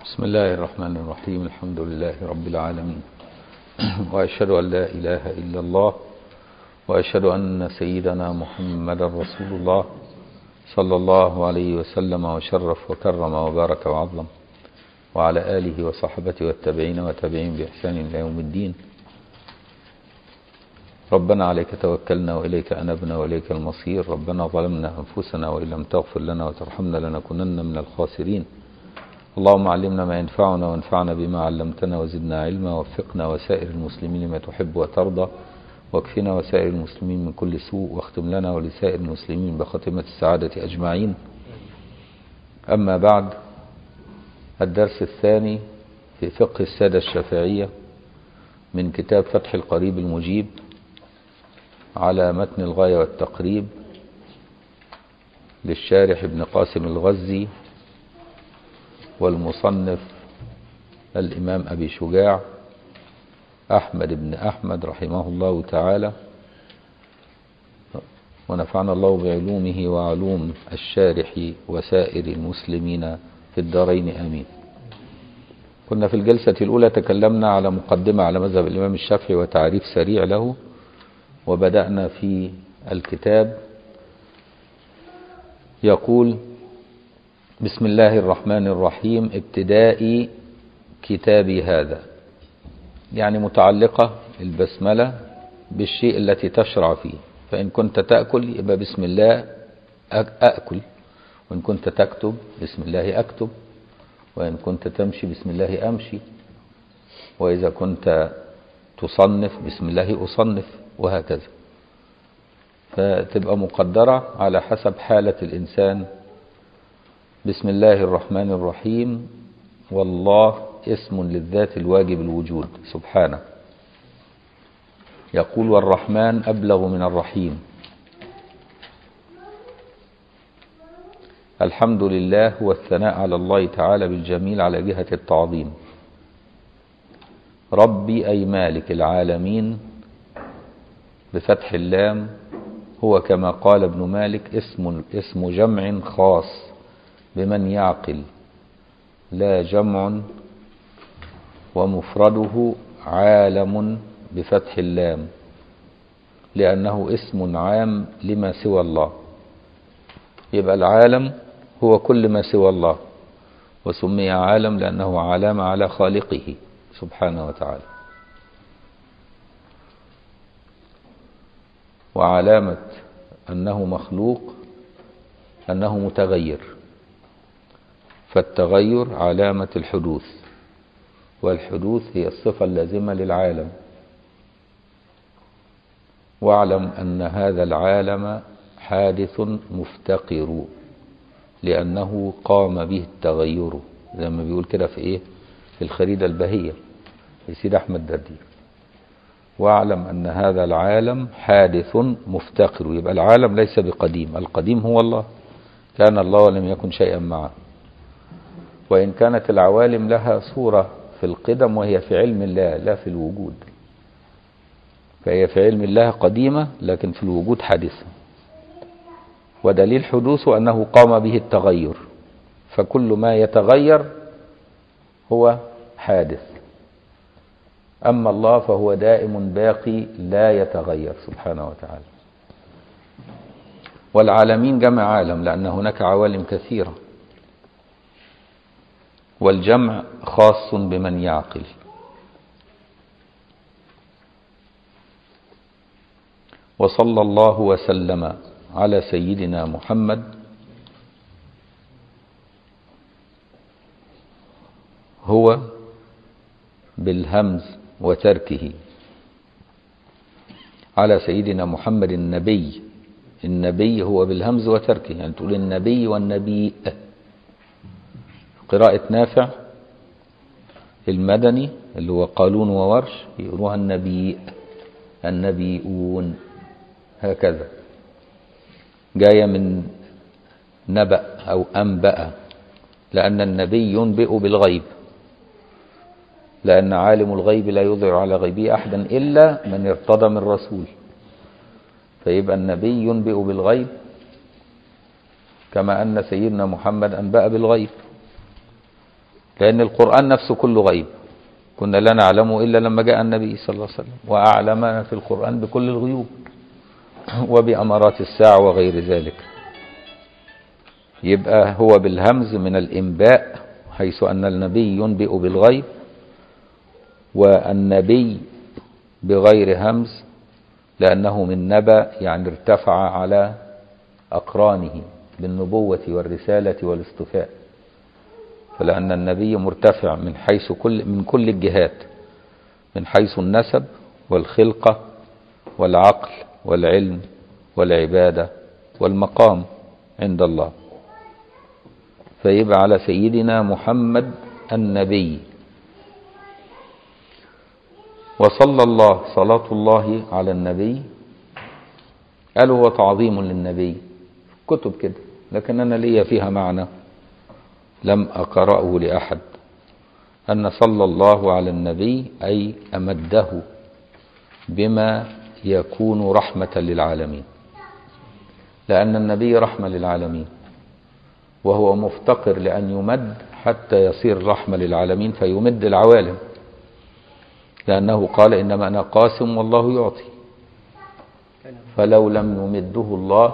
بسم الله الرحمن الرحيم الحمد لله رب العالمين وأشهد أن لا إله إلا الله وأشهد أن سيدنا محمد رسول الله صلى الله عليه وسلم وشرف وكرم وبارك وعظم وعلى آله وصحبه والتابعين وتابعين بإحسان إلى يوم الدين ربنا عليك توكلنا وإليك أنبنا وإليك المصير ربنا ظلمنا أنفسنا وإن لم تغفر لنا وترحمنا لنكونن من الخاسرين اللهم علمنا ما ينفعنا وانفعنا بما علمتنا وزدنا علما وفقنا وسائر المسلمين ما تحب وترضى واكفنا وسائر المسلمين من كل سوء واختم لنا ولسائر المسلمين بخاتمة السعادة أجمعين أما بعد الدرس الثاني في فقه السادة الشافعية من كتاب فتح القريب المجيب على متن الغاية والتقريب للشارح ابن قاسم الغزي والمصنف الإمام أبي شجاع أحمد بن أحمد رحمه الله تعالى ونفعنا الله بعلومه وعلوم الشارح وسائر المسلمين في الدارين آمين كنا في الجلسة الأولى تكلمنا على مقدمة على مذهب الإمام الشافعي وتعريف سريع له وبدأنا في الكتاب يقول بسم الله الرحمن الرحيم ابتداء كتابي هذا يعني متعلقة البسملة بالشيء التي تشرع فيه فإن كنت تأكل يبقى بسم الله أأكل وإن كنت تكتب بسم الله أكتب وإن كنت تمشي بسم الله أمشي وإذا كنت تصنف بسم الله أصنف وهكذا فتبقى مقدرة على حسب حالة الإنسان بسم الله الرحمن الرحيم والله اسم للذات الواجب الوجود سبحانه يقول والرحمن أبلغ من الرحيم الحمد لله والثناء على الله تعالى بالجميل على جهة التعظيم ربي أي مالك العالمين بفتح اللام هو كما قال ابن مالك اسم اسم جمع خاص بمن يعقل لا جمع ومفرده عالم بفتح اللام لأنه اسم عام لما سوى الله يبقى العالم هو كل ما سوى الله وسمي عالم لأنه علامة على خالقه سبحانه وتعالى وعلامة أنه مخلوق أنه متغير فالتغير علامة الحدوث والحدوث هي الصفة اللازمة للعالم واعلم أن هذا العالم حادث مفتقر لأنه قام به التغير زي ما بيقول كده في إيه في الخريدة البهية لسيد أحمد دردير واعلم أن هذا العالم حادث مفتقر يبقى العالم ليس بقديم القديم هو الله كان الله ولم يكن شيئا معه وإن كانت العوالم لها صورة في القدم وهي في علم الله لا في الوجود فهي في علم الله قديمة لكن في الوجود حادثة ودليل حدوثه أنه قام به التغير فكل ما يتغير هو حادث أما الله فهو دائم باقي لا يتغير سبحانه وتعالى والعالمين جمع عالم لأن هناك عوالم كثيرة والجمع خاص بمن يعقل وصلى الله وسلم على سيدنا محمد هو بالهمز وتركه على سيدنا محمد النبي النبي هو بالهمز وتركه يعني تقول النبي والنبي قراءة نافع المدني اللي هو قالون وورش يقولوها النبي النبيون هكذا جاية من نبأ أو أنبأ لأن النبي ينبئ بالغيب لأن عالم الغيب لا يظهر على غيبه أحدا إلا من ارتضى من رسول فيبقى النبي ينبئ بالغيب كما أن سيدنا محمد أنبأ بالغيب لأن القرآن نفسه كله غيب كنا لا نعلمه إلا لما جاء النبي صلى الله عليه وسلم وأعلمنا في القرآن بكل الغيوب وبأمارات الساعة وغير ذلك يبقى هو بالهمز من الإنباء حيث أن النبي ينبئ بالغيب والنبي بغير همز لأنه من نبأ يعني ارتفع على أقرانه بالنبوة والرسالة والاصطفاء فلأن النبي مرتفع من حيث كل من كل الجهات من حيث النسب والخلقة والعقل والعلم والعبادة والمقام عند الله فيبقى على سيدنا محمد النبي وصلى الله صلاة الله على النبي قالوا هو تعظيم للنبي كتب كده لكن أنا ليا فيها معنى لم أقرأه لأحد أن صلى الله على النبي أي أمده بما يكون رحمة للعالمين لأن النبي رحمة للعالمين وهو مفتقر لأن يمد حتى يصير رحمة للعالمين فيمد العوالم لأنه قال إنما أنا قاسم والله يعطي فلو لم يمده الله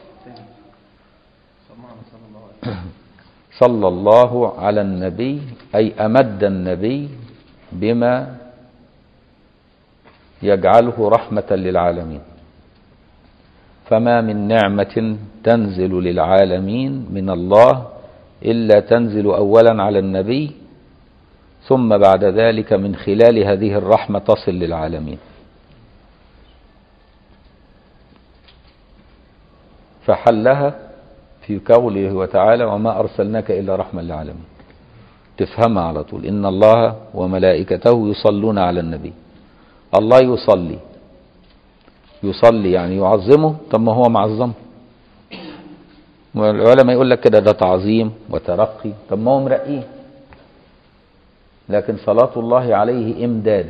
صلى الله على النبي أي أمد النبي بما يجعله رحمة للعالمين فما من نعمة تنزل للعالمين من الله إلا تنزل أولا على النبي ثم بعد ذلك من خلال هذه الرحمة تصل للعالمين فحلها في قوله وتعالى وما أرسلناك إلا رحمة للعالمين تفهمها على طول إن الله وملائكته يصلون على النبي الله يصلي يصلي يعني يعظمه طب ما هو معظمه والعلماء يقول لك كده ده تعظيم وترقي طب ما هو مرقيه لكن صلاة الله عليه إمداد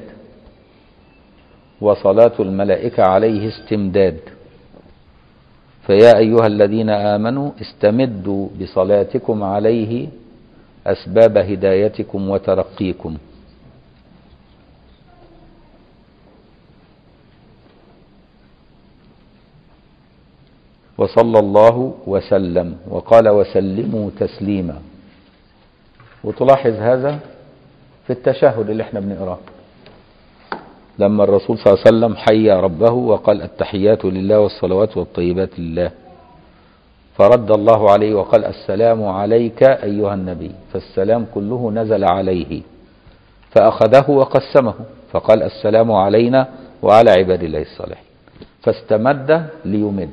وصلاة الملائكة عليه استمداد فيا أيها الذين آمنوا استمدوا بصلاتكم عليه أسباب هدايتكم وترقيكم وصلى الله وسلم وقال وسلموا تسليما وتلاحظ هذا في التشهد اللي احنا بنقراه لما الرسول صلى الله عليه وسلم حيى ربه وقال التحيات لله والصلوات والطيبات لله فرد الله عليه وقال السلام عليك أيها النبي فالسلام كله نزل عليه فأخذه وقسمه فقال السلام علينا وعلى عباد الله الصالحين فاستمد ليمد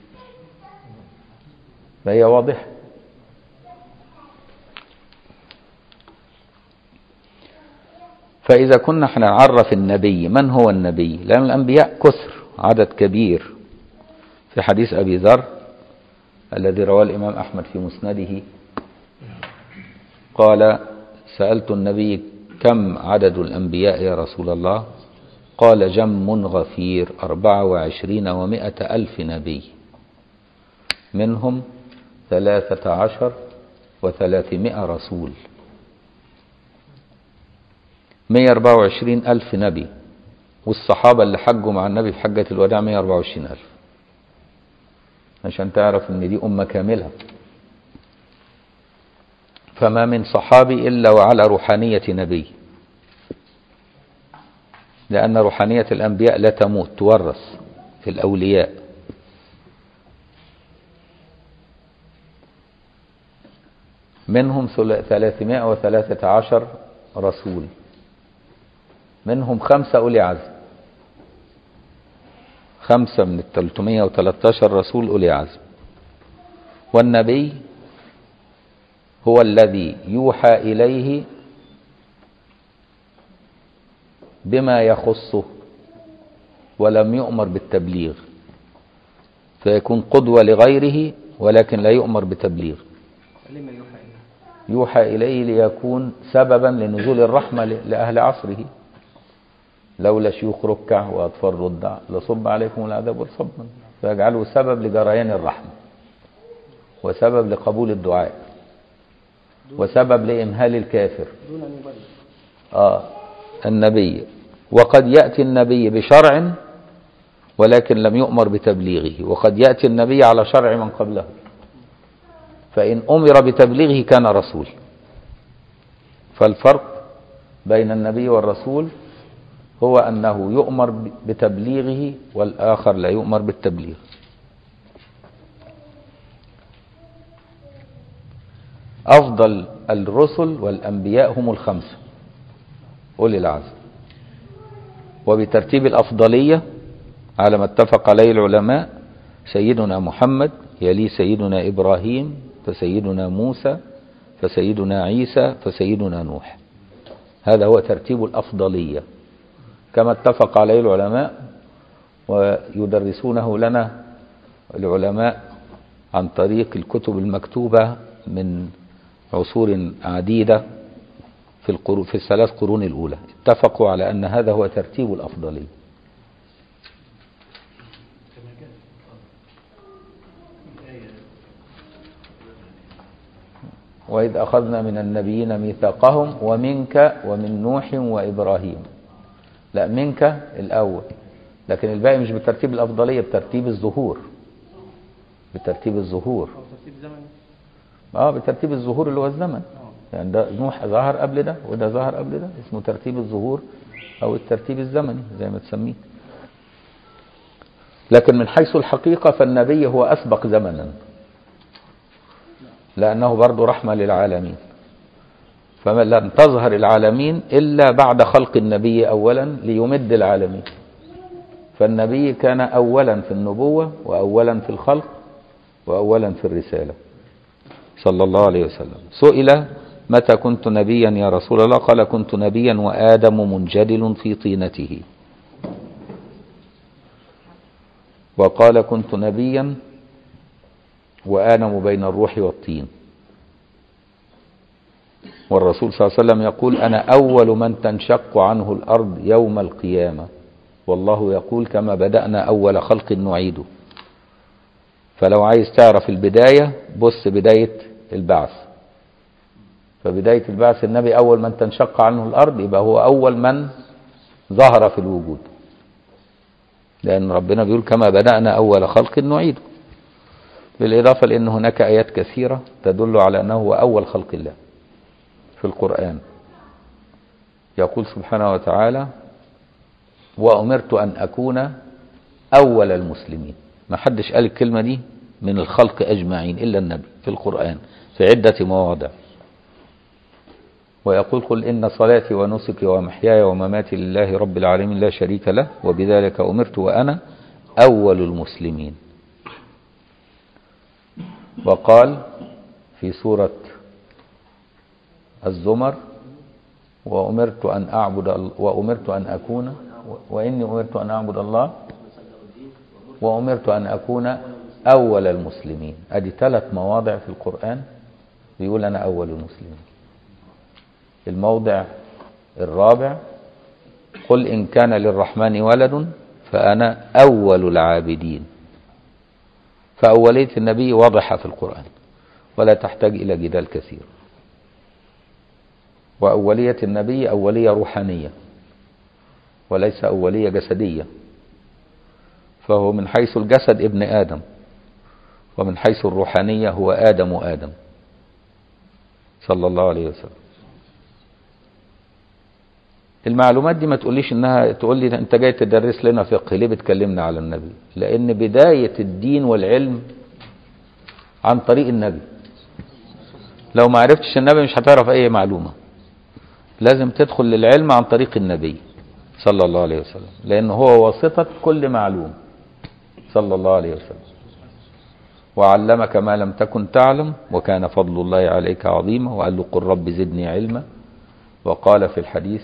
فهي واضحة فإذا كنا هنعرف النبي من هو النبي لأن الأنبياء كثر عدد كبير في حديث أبي ذر الذي رواه الإمام أحمد في مسنده قال سألت النبي كم عدد الأنبياء يا رسول الله قال جم غفير أربعة وعشرين ومائة ألف نبي منهم ثلاثة عشر وثلاثمائة رسول 124 ألف نبي والصحابة اللي حجوا مع النبي في حجة الوداع 124 ألف عشان تعرف ان دي أمة كاملة فما من صحابي إلا وعلى روحانية نبي لأن روحانية الأنبياء لا تموت تورث في الأولياء منهم 313 رسول منهم خمسة أولي عزم خمسة من ال 313 رسول أولي عزم والنبي هو الذي يوحى إليه بما يخصه ولم يؤمر بالتبليغ فيكون قدوة لغيره ولكن لا يؤمر بتبليغ لما يوحى إليه يوحى إليه ليكون سببا لنزول الرحمة لأهل عصره لولا شيوخ ركع وأطفال رضع لصب عليكم العذاب صبا فيجعله سبب لجريان الرحمة وسبب لقبول الدعاء وسبب لإمهال الكافر دون أن يبلغ آه النبي وقد يأتي النبي بشرع ولكن لم يؤمر بتبليغه وقد يأتي النبي على شرع من قبله فإن أمر بتبليغه كان رسول فالفرق بين النبي والرسول هو أنه يؤمر بتبليغه والآخر لا يؤمر بالتبليغ أفضل الرسل والأنبياء هم الخمسة أولي العزم وبترتيب الأفضلية على ما اتفق عليه العلماء سيدنا محمد يلي سيدنا إبراهيم فسيدنا موسى فسيدنا عيسى فسيدنا نوح هذا هو ترتيب الأفضلية كما اتفق عليه العلماء ويدرسونه لنا العلماء عن طريق الكتب المكتوبة من عصور عديدة في القرون في الثلاث قرون الأولى اتفقوا على أن هذا هو ترتيب الأفضلية وإذ أخذنا من النبيين ميثاقهم ومنك ومن نوح وإبراهيم لا منك الأول لكن الباقي مش بترتيب الأفضلية بترتيب الظهور بترتيب الظهور أو ترتيب زمني اه بترتيب الظهور اللي هو الزمن اه يعني ده نوح ظهر قبل ده وده ظهر قبل ده اسمه ترتيب الظهور او الترتيب الزمني زي ما تسميه لكن من حيث الحقيقة فالنبي هو أسبق زمنا لأنه برضه رحمة للعالمين فلم تظهر العالمين إلا بعد خلق النبي أولا ليمد العالمين فالنبي كان أولا في النبوة وأولا في الخلق وأولا في الرسالة صلى الله عليه وسلم سئل متى كنت نبيا يا رسول الله قال كنت نبيا وآدم منجدل في طينته وقال كنت نبيا وآدم بين الروح والطين والرسول صلى الله عليه وسلم يقول أنا أول من تنشق عنه الأرض يوم القيامة والله يقول كما بدأنا أول خلق نعيده فلو عايز تعرف البداية بص بداية البعث فبداية البعث النبي أول من تنشق عنه الأرض يبقى هو أول من ظهر في الوجود لأن ربنا بيقول كما بدأنا أول خلق نعيده بالإضافة لأن هناك آيات كثيرة تدل على أنه هو أول خلق الله في القرآن يقول سبحانه وتعالى وأمرت أن أكون أول المسلمين ما حدش قال الكلمة دي من الخلق أجمعين إلا النبي في القرآن في عدة مواضع ويقول قل إن صلاتي ونسكي ومحياي ومماتي لله رب العالمين لا شريك له وبذلك أمرت وأنا أول المسلمين وقال في سورة الزمر وأمرت أن أعبد ال- وأمرت أن أكون وإني أمرت أن أعبد الله وأمرت أن أكون أول المسلمين أدي ثلاث مواضع في القرآن بيقول أنا أول المسلمين الموضع الرابع قل إن كان للرحمن ولد فأنا أول العابدين فأولية النبي واضحة في القرآن ولا تحتاج إلى جدال كثير وأولية النبي أولية روحانية وليس أولية جسدية فهو من حيث الجسد ابن آدم ومن حيث الروحانية هو آدم آدم صلى الله عليه وسلم المعلومات دي ما تقوليش انها تقول لي انت جاي تدرس لنا فقه ليه بتكلمنا على النبي لان بداية الدين والعلم عن طريق النبي لو ما عرفتش النبي مش هتعرف اي معلومة لازم تدخل للعلم عن طريق النبي صلى الله عليه وسلم لان هو واسطة كل معلوم صلى الله عليه وسلم وعلمك ما لم تكن تعلم وكان فضل الله عليك عظيما وقال له قل رب زدني علما وقال في الحديث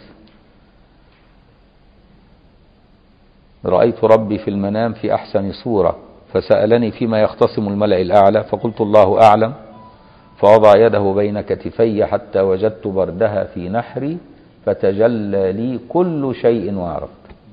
رأيت ربي في المنام في أحسن صورة فسألني فيما يختصم الملأ الأعلى فقلت الله أعلم فوضع يده بين كتفي حتى وجدت بردها في نحري فتجلى لي كل شيء وعرفت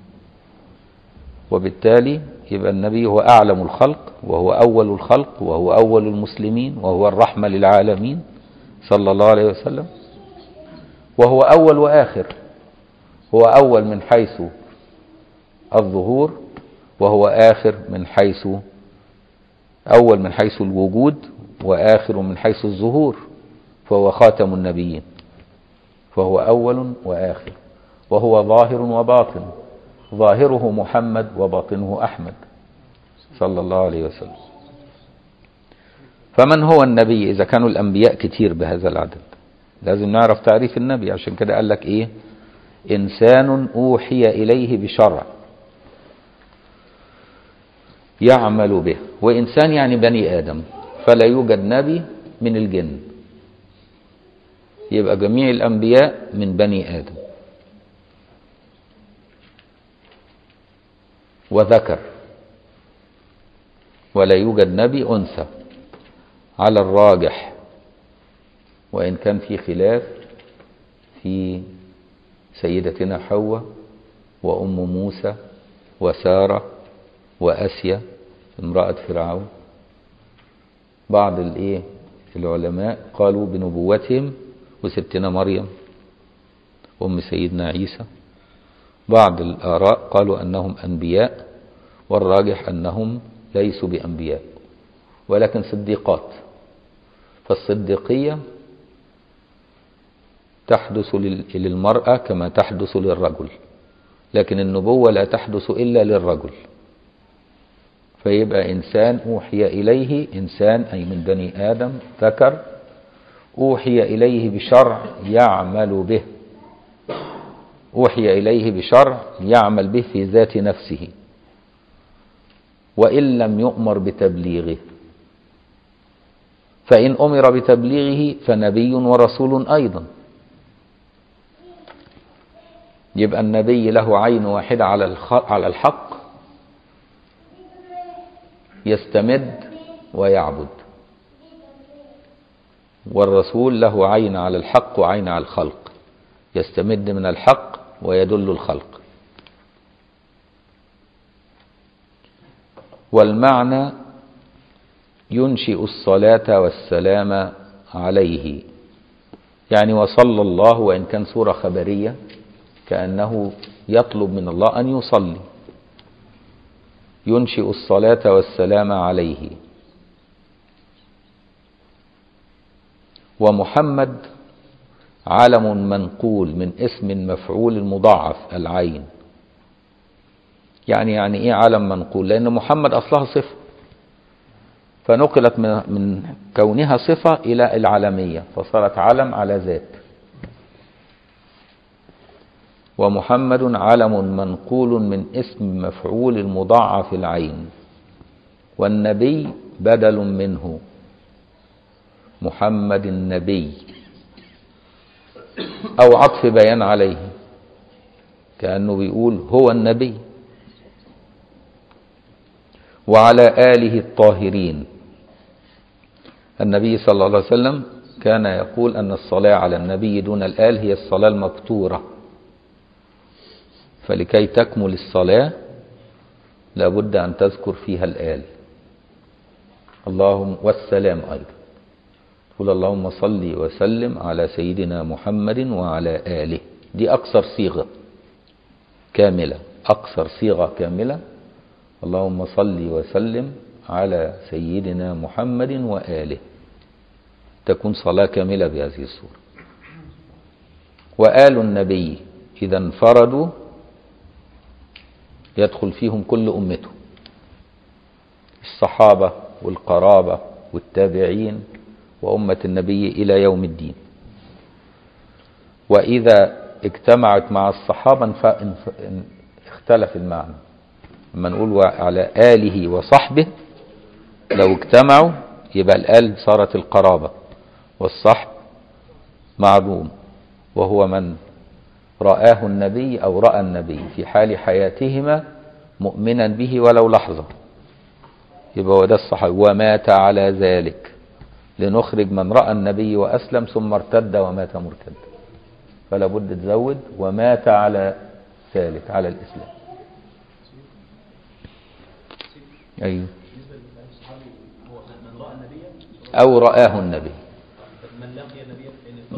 وبالتالي يبقى النبي هو أعلم الخلق وهو أول الخلق وهو أول المسلمين وهو الرحمة للعالمين صلى الله عليه وسلم وهو أول وآخر هو أول من حيث الظهور وهو آخر من حيث أول من حيث الوجود وآخر من حيث الظهور فهو خاتم النبيين فهو أول وآخر وهو ظاهر وباطن ظاهره محمد وباطنه أحمد صلى الله عليه وسلم فمن هو النبي إذا كانوا الأنبياء كتير بهذا العدد لازم نعرف تعريف النبي عشان كده قال لك إيه إنسان أوحي إليه بشرع يعمل به وإنسان يعني بني آدم فلا يوجد نبي من الجن يبقى جميع الأنبياء من بني آدم وذكر ولا يوجد نبي أنثى على الراجح وإن كان في خلاف في سيدتنا حواء وأم موسى وسارة وأسيا امرأة فرعون بعض الايه العلماء قالوا بنبوتهم وستنا مريم أم سيدنا عيسى بعض الآراء قالوا أنهم أنبياء والراجح أنهم ليسوا بأنبياء ولكن صديقات فالصديقية تحدث للمرأة كما تحدث للرجل لكن النبوة لا تحدث إلا للرجل فيبقى إنسان أوحي إليه إنسان أي من بني آدم ذكر أوحي إليه بشرع يعمل به أوحي إليه بشرع يعمل به في ذات نفسه وإن لم يؤمر بتبليغه فإن أمر بتبليغه فنبي ورسول أيضا يبقى النبي له عين واحدة على على الحق يستمد ويعبد والرسول له عين على الحق وعين على الخلق يستمد من الحق ويدل الخلق والمعنى ينشئ الصلاة والسلام عليه يعني وصلى الله وإن كان سورة خبرية كأنه يطلب من الله أن يصلي ينشئ الصلاة والسلام عليه ومحمد علم منقول من اسم مفعول مضاعف العين يعني يعني ايه علم منقول لان محمد اصلها صفه فنقلت من من كونها صفه الى العالميه فصارت علم على ذات ومحمد علم منقول من اسم مفعول مضاعف العين والنبي بدل منه محمد النبي أو عطف بيان عليه كأنه بيقول هو النبي وعلى آله الطاهرين النبي صلى الله عليه وسلم كان يقول أن الصلاة على النبي دون الآل هي الصلاة المكتورة فلكي تكمل الصلاة لابد أن تذكر فيها الآل اللهم والسلام أيضا قل اللهم صل وسلم على سيدنا محمد وعلى آله دي أكثر صيغة كاملة أكثر صيغة كاملة اللهم صل وسلم على سيدنا محمد وآله تكون صلاة كاملة بهذه الصورة وآل النبي إذا انفردوا يدخل فيهم كل أمته الصحابة والقرابة والتابعين وأمة النبي إلى يوم الدين وإذا اجتمعت مع الصحابة اختلف المعنى لما نقول على آله وصحبه لو اجتمعوا يبقى الآل صارت القرابة والصحب معلوم وهو من رآه النبي أو رأى النبي في حال حياتهما مؤمنا به ولو لحظة يبقى هو ده الصحابي ومات على ذلك لنخرج من رأى النبي وأسلم ثم ارتد ومات مرتد فلا بد تزود ومات على ذلك على الإسلام أيوه بالنسبه للصحابي هو من راى النبي أو رآه النبي من لقي النبي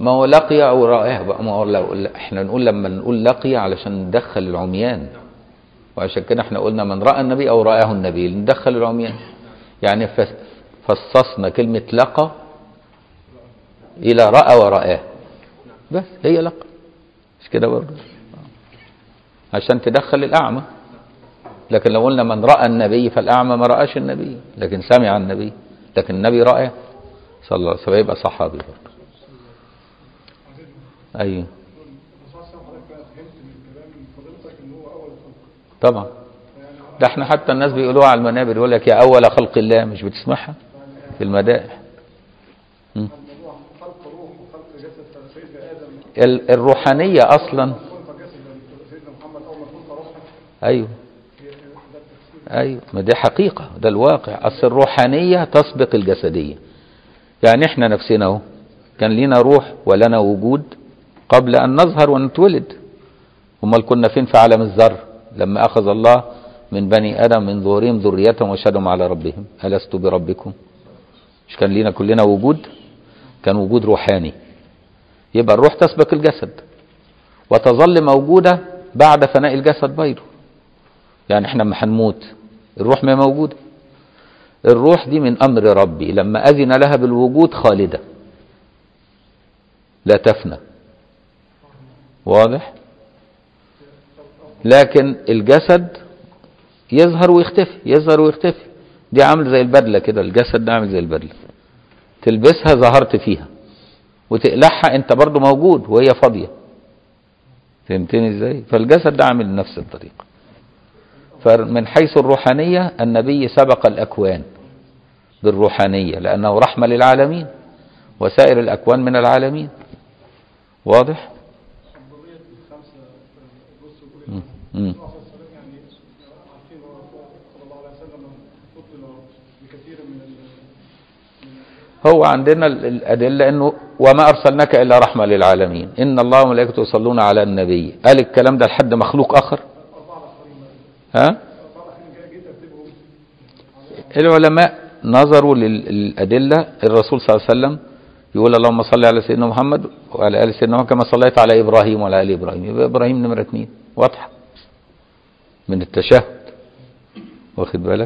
ما هو لقي او رآه بقى ما هو لو احنا نقول لما نقول لقي علشان ندخل العميان وعشان كده احنا قلنا من رأى النبي او رآه النبي ندخل العميان يعني فس- فصصنا كلمة لقى إلى رأى ورآه بس هي لقى مش كده برضه عشان تدخل الأعمى لكن لو قلنا من رأى النبي فالأعمى ما رآش النبي لكن سمع النبي لكن النبي رأى صلى الله عليه وسلم يبقى صحابي برضه أيوه طبعا ده احنا حتى الناس بيقولوها على المنابر يقول لك يا أول خلق الله مش بتسمعها في المدائح م. خلق روح وخلق جسد سيدنا ادم ال- الروحانية أصلا خلق جسد سيدنا محمد اول ما خلق روحه أيوه أيوه ما دي حقيقة ده الواقع أصل الروحانية تسبق الجسدية يعني احنا نفسنا اهو كان لينا روح ولنا وجود قبل أن نظهر ونتولد امال كنا فين في عالم الذر لما أخذ الله من بني آدم من ظهورهم ذريتهم وشهدهم على ربهم ألست بربكم مش كان لينا كلنا وجود كان وجود روحاني يبقى الروح تسبق الجسد وتظل موجودة بعد فناء الجسد بيضه يعني احنا لما هنموت الروح ما موجودة الروح دي من أمر ربي لما أذن لها بالوجود خالدة لا تفنى واضح لكن الجسد يظهر ويختفي يظهر ويختفي دي عامل زي البدلة كده الجسد ده عامل زي البدلة تلبسها ظهرت فيها وتقلعها انت برضو موجود وهي فاضية فهمتني ازاي فالجسد ده عامل نفس الطريقة فمن حيث الروحانية النبي سبق الأكوان بالروحانية لأنه رحمة للعالمين وسائر الأكوان من العالمين واضح؟ الذريه الخمسه الرسل مم. مم. الرسول صلى الله عليه وسلم يعني عارفين هو صلى الله عليه وسلم فضل بكثير من ال- من هو عندنا ال- الأدلة أنه وما أرسلناك إلا رحمة للعالمين إن الله وملائكته يصلون على النبي قال الكلام ده لحد مخلوق آخر ها العلماء نظروا لل- للأدلة الرسول صلى الله عليه وسلم يقول اللهم صل على سيدنا محمد وعلى آل سيدنا محمد كما صليت على إبراهيم وعلى آل إبراهيم يبقى إبراهيم نمرة اثنين واضحة من التشهد واخد بالك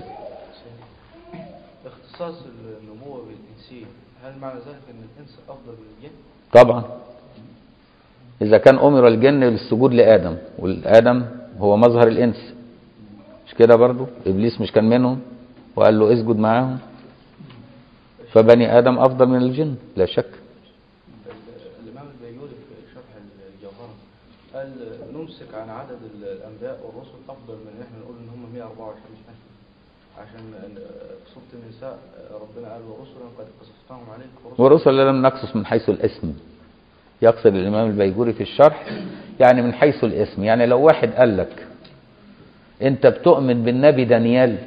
اختصاص النمو بالإنسية هل معنى ذلك أن الإنس أفضل من الجن؟ طبعا إذا كان أمر الجن للسجود لآدم والآدم هو مظهر الإنس مش كده برضو إبليس مش كان منهم وقال له اسجد معاهم فبني آدم أفضل من الجن لا شك الإمام البيجوري في شرح الجوهرة قال نمسك عن عدد الأنبياء والرسل أفضل من إن إحنا نقول إن هم 124 ألف عشان في سورة النساء ربنا قال ورسلا قد قصصناهم عليك ورسل لم نقصص من حيث الاسم يقصد الإمام البيجوري في الشرح يعني من حيث الاسم يعني لو واحد قال لك أنت بتؤمن بالنبي دانيال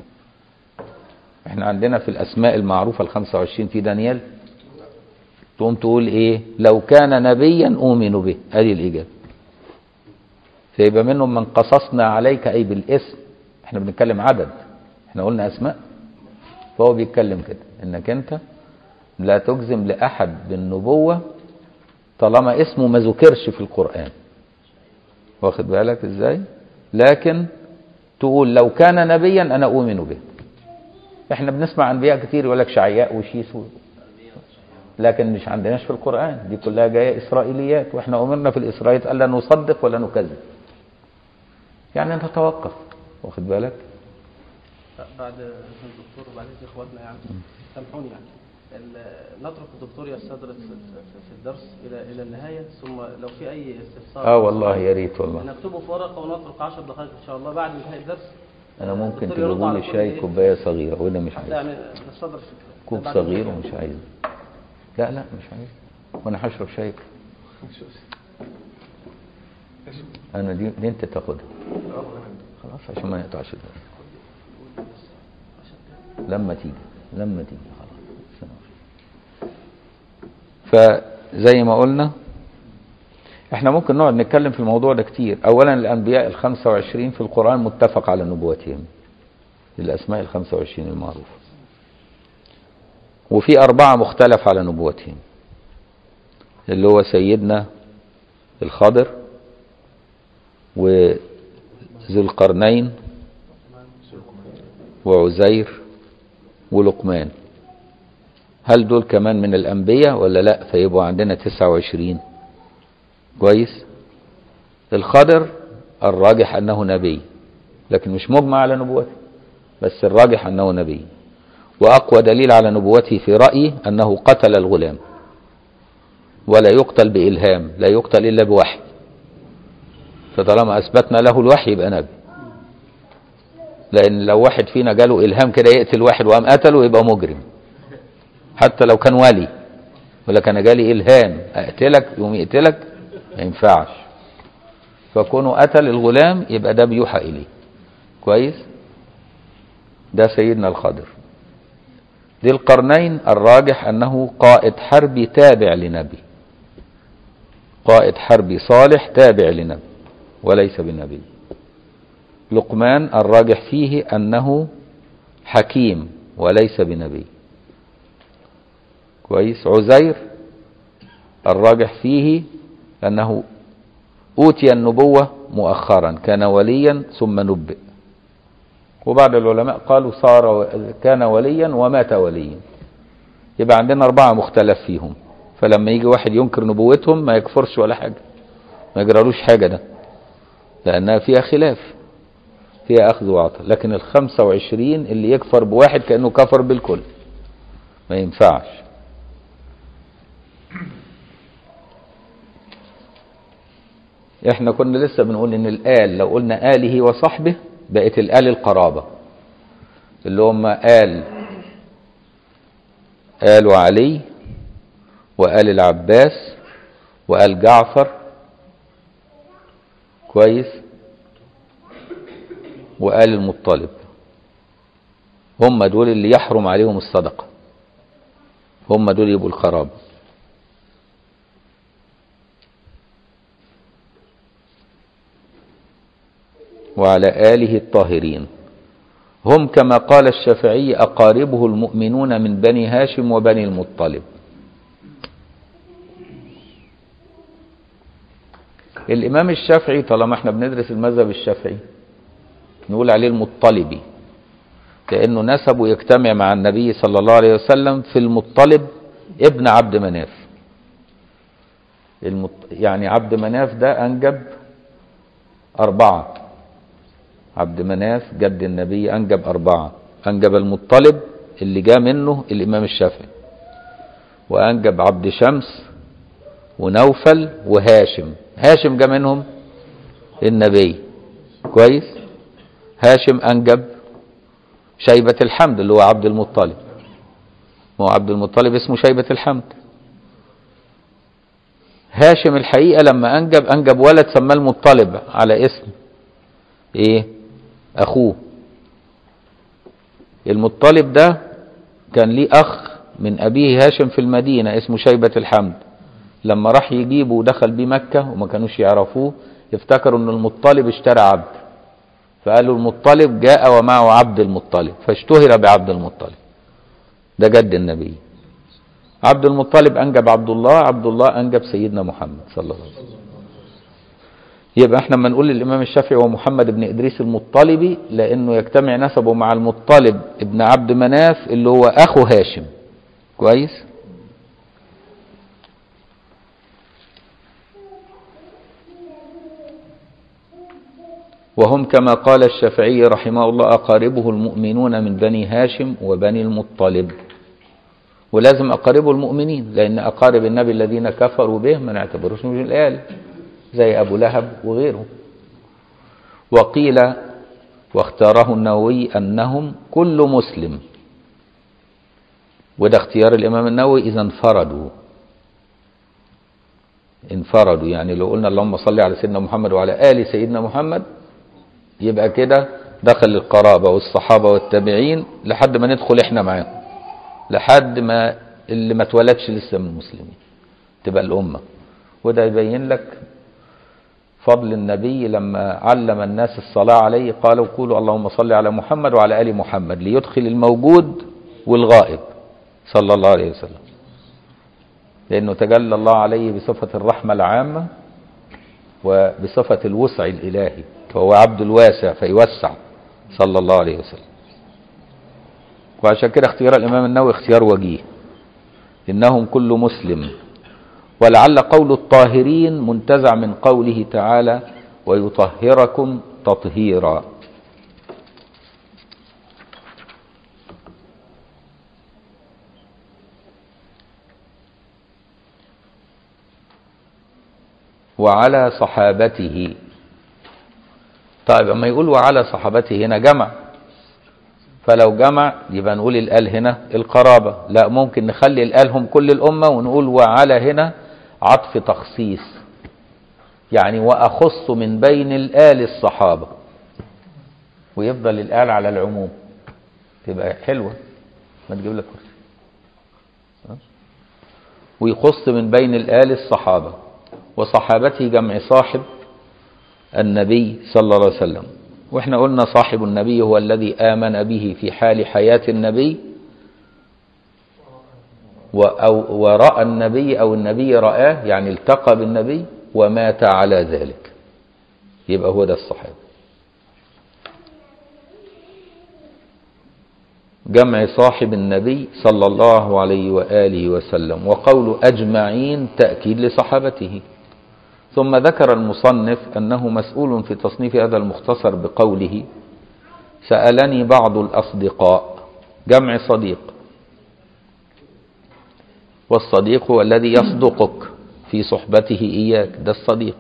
احنا عندنا في الأسماء المعروفة ال 25 في دانيال تقوم تقول ايه لو كان نبيا أؤمن به هذه الإجابة فيبقى منهم من قصصنا عليك أي بالاسم احنا بنتكلم عدد احنا قلنا أسماء فهو بيتكلم كده انك انت لا تجزم لأحد بالنبوة طالما اسمه ما ذكرش في القرآن واخد بالك ازاي لكن تقول لو كان نبيا انا اؤمن به احنا بنسمع انبياء كتير يقول لك شعياء وشيس و... لكن مش عندناش في القرآن دي كلها جاية إسرائيليات واحنا أمرنا في الإسرائيليات ألا نصدق ولا نكذب يعني نتوقف واخد بالك بعد الدكتور وبعد إذن اخواتنا يعني سامحوني يعني ال- نترك الدكتور يستدرس في في الدرس الى الى النهايه ثم لو في اي استفسار اه والله يا ريت والله نكتبه في ورقه ونترك 10 دقائق ان شاء الله بعد انتهاء الدرس انا ممكن الدكتور يرد تجيبوا على لي كل شاي إيه؟ كوبايه صغيره وده مش عايز يعني نستدرس في- كوب بعد صغير الدكتور. ومش عايز لا لا مش عايز وانا هشرب شاي انا دي, دي انت تاخدها خلاص عشان ما نقطعش الدرس لما تيجي لما تيجي خلاص فزي ما قلنا احنا ممكن نقعد نتكلم في الموضوع ده كتير اولا الانبياء ال 25 في القرآن متفق على نبوتهم الاسماء ال 25 المعروفة وفي أربعة مختلف على نبوتهم اللي هو سيدنا الخضر وذو القرنين وعزير ولقمان هل دول كمان من الأنبياء ولا لا فيبقوا عندنا 29 كويس الخضر الراجح أنه نبي لكن مش مجمع على نبوته بس الراجح أنه نبي وأقوى دليل على نبوته في رأيي أنه قتل الغلام ولا يقتل بإلهام لا يقتل إلا بوحي فطالما أثبتنا له الوحي يبقى نبي لأن لو واحد فينا جاله إلهام كده يقتل واحد وقام قتله يبقى مجرم حتى لو كان ولي يقول لك أنا جالي إلهام أقتلك يقوم يقتلك ما ينفعش فكونه قتل الغلام يبقى ده بيوحى إليه كويس ده سيدنا الخضر ذي القرنين الراجح أنه قائد حربي تابع لنبي قائد حربي صالح تابع لنبي وليس بنبي لقمان الراجح فيه أنه حكيم وليس بنبي كويس عزير الراجح فيه أنه أوتي النبوة مؤخرا كان وليا ثم نبئ وبعض العلماء قالوا صار و... كان وليا ومات وليا يبقى عندنا أربعة مختلف فيهم فلما يجي واحد ينكر نبوتهم ما يكفرش ولا حاجة ما يجرالوش حاجة ده لأنها فيها خلاف فيها أخذ وعطاء لكن الخمسة وعشرين اللي يكفر بواحد كأنه كفر بالكل ما ينفعش احنا كنا لسه بنقول ان الآل لو قلنا آله وصحبه بقت الآل القرابة اللي هم آل آل علي وآل العباس وآل جعفر كويس وآل المطلب هم دول اللي يحرم عليهم الصدقة هم دول يبقوا الخراب وعلى آله الطاهرين هم كما قال الشافعي أقاربه المؤمنون من بني هاشم وبني المطلب الإمام الشافعي طالما احنا بندرس المذهب الشافعي نقول عليه المطلبي لأنه نسبه يجتمع مع النبي صلى الله عليه وسلم في المطلب ابن عبد مناف المط... يعني عبد مناف ده أنجب أربعة عبد مناف جد النبي أنجب أربعة أنجب المطلب اللي جاء منه الإمام الشافعي وأنجب عبد شمس ونوفل وهاشم هاشم جاء منهم النبي كويس هاشم أنجب شيبة الحمد اللي هو عبد المطلب ما هو عبد المطلب اسمه شيبة الحمد هاشم الحقيقة لما أنجب أنجب ولد سماه المطلب على اسم إيه أخوه المطلب ده كان ليه أخ من أبيه هاشم في المدينة اسمه شيبة الحمد لما راح يجيبه ودخل بيه مكة وما كانوش يعرفوه افتكروا ان المطلب اشترى عبد فقالوا المطلب جاء ومعه عبد المطلب فاشتهر بعبد المطلب ده جد النبي عبد المطلب أنجب عبد الله عبد الله أنجب سيدنا محمد صلى الله عليه وسلم يبقى احنا لما نقول الإمام الشافعي ومحمد بن إدريس المطلبي لأنه يجتمع نسبه مع المطلب ابن عبد مناف اللي هو أخو هاشم كويس وهم كما قال الشافعي رحمه الله أقاربه المؤمنون من بني هاشم وبني المطلب ولازم أقاربه المؤمنين لأن أقارب النبي الذين كفروا به ما نعتبروش من الآل زي أبو لهب وغيره وقيل واختاره النووي أنهم كل مسلم وده اختيار الإمام النووي إذا انفردوا انفردوا يعني لو قلنا اللهم صل على سيدنا محمد وعلى آل سيدنا محمد يبقى كده دخل القرابة والصحابة والتابعين لحد ما ندخل احنا معاهم لحد ما اللي ما اتولدش لسه من المسلمين تبقى الأمة وده يبين لك فضل النبي لما علم الناس الصلاة عليه قالوا قولوا اللهم صل على محمد وعلى آل محمد ليدخل الموجود والغائب صلى الله عليه وسلم لأنه تجلى الله عليه بصفة الرحمة العامة وبصفة الوسع الإلهي فهو عبد الواسع فيوسع صلى الله عليه وسلم وعشان كده اختيار الإمام النووي اختيار وجيه إنهم كل مسلم ولعل قول الطاهرين منتزع من قوله تعالى ويطهركم تطهيرا وعلى صحابته طيب اما يقول وعلى صحابته هنا جمع فلو جمع يبقى نقول الآل هنا القرابة لا ممكن نخلي الآل هم كل الأمة ونقول وعلى هنا عطف تخصيص يعني وأخص من بين الآل الصحابة ويفضل الآل على العموم تبقى حلوة ما تجيب لك كرسي ها؟ ويخص من بين الآل الصحابة وصحابته جمع صاحب النبي صلى الله عليه وسلم واحنا قلنا صاحب النبي هو الذي آمن به في حال حياة النبي و- أو ورأى النبي أو النبي رآه يعني التقى بالنبي ومات على ذلك يبقى هو ده الصحابي جمع صاحب النبي صلى الله عليه وآله وسلم وقول أجمعين تأكيد لصحابته ثم ذكر المصنف أنه مسؤول في تصنيف هذا المختصر بقوله سألني بعض الأصدقاء جمع صديق والصديق هو الذي يصدقك في صحبته إياك ده الصديق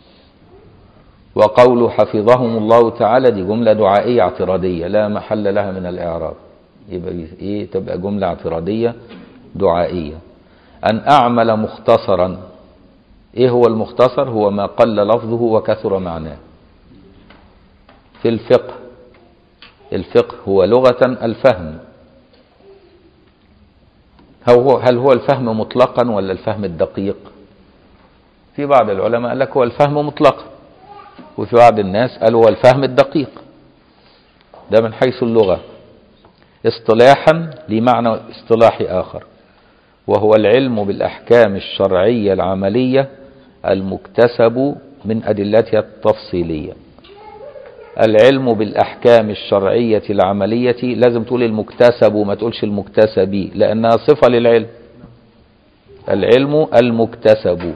وقول حفظهم الله تعالى دي جملة دعائية اعتراضية لا محل لها من الإعراب يبقى إيه تبقى جملة اعتراضية دعائية أن أعمل مختصرا إيه هو المختصر هو ما قل لفظه وكثر معناه في الفقه الفقه هو لغة الفهم هو هل هو الفهم مطلقا ولا الفهم الدقيق في بعض العلماء قال لك هو الفهم مطلقا وفي بعض الناس قالوا هو الفهم الدقيق ده من حيث اللغة اصطلاحا لمعنى اصطلاحي آخر وهو العلم بالأحكام الشرعية العملية المكتسب من أدلتها التفصيلية العلم بالأحكام الشرعية العملية لازم تقول المكتسب وما تقولش المكتسبي لأنها صفة للعلم العلم المكتسب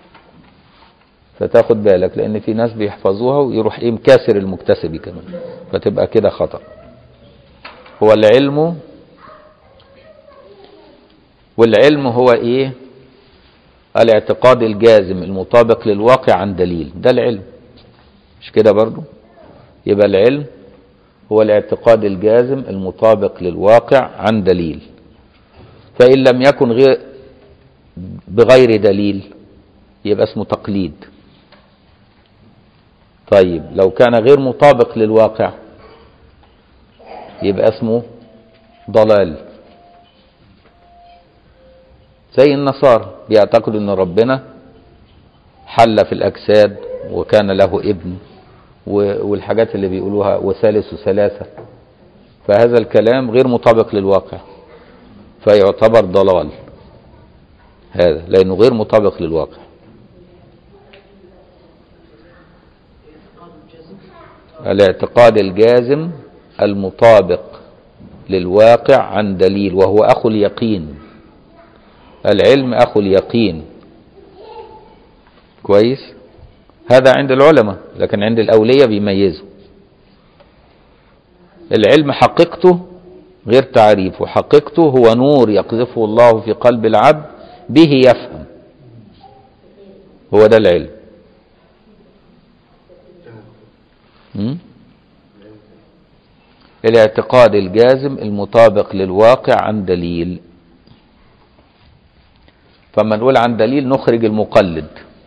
فتاخد بالك لأن في ناس بيحفظوها ويروح إيه مكاسر المكتسبي كمان فتبقى كده خطأ هو العلم والعلم هو ايه الاعتقاد الجازم المطابق للواقع عن دليل ده العلم مش كده برضو يبقى العلم هو الاعتقاد الجازم المطابق للواقع عن دليل فإن لم يكن غير بغير دليل يبقى اسمه تقليد طيب لو كان غير مطابق للواقع يبقى اسمه ضلال زي النصارى بيعتقدوا ان ربنا حل في الاجساد وكان له ابن و- والحاجات اللي بيقولوها وثالث وثلاثة فهذا الكلام غير مطابق للواقع فيعتبر ضلال هذا لانه غير مطابق للواقع الاعتقاد الجازم المطابق للواقع عن دليل وهو اخو اليقين العلم أخو اليقين كويس هذا عند العلماء لكن عند الأولية بيميزوا العلم حقيقته غير تعريفه حقيقته هو نور يقذفه الله في قلب العبد به يفهم هو ده العلم م? الاعتقاد الجازم المطابق للواقع عن دليل فما نقول عن دليل نخرج المقلد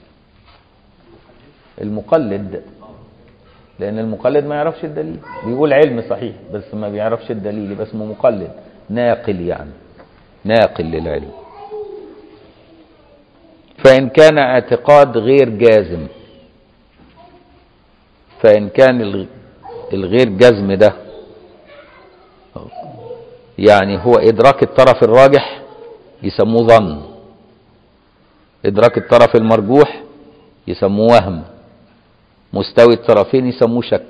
المقلد لأن المقلد ما يعرفش الدليل بيقول علم صحيح بس ما بيعرفش الدليل يبقى اسمه مقلد ناقل يعني ناقل للعلم فإن كان اعتقاد غير جازم فإن كان الغ- الغير جزم ده يعني هو إدراك الطرف الراجح يسموه ظن إدراك الطرف المرجوح يسموه وهم مستوي الطرفين يسموه شك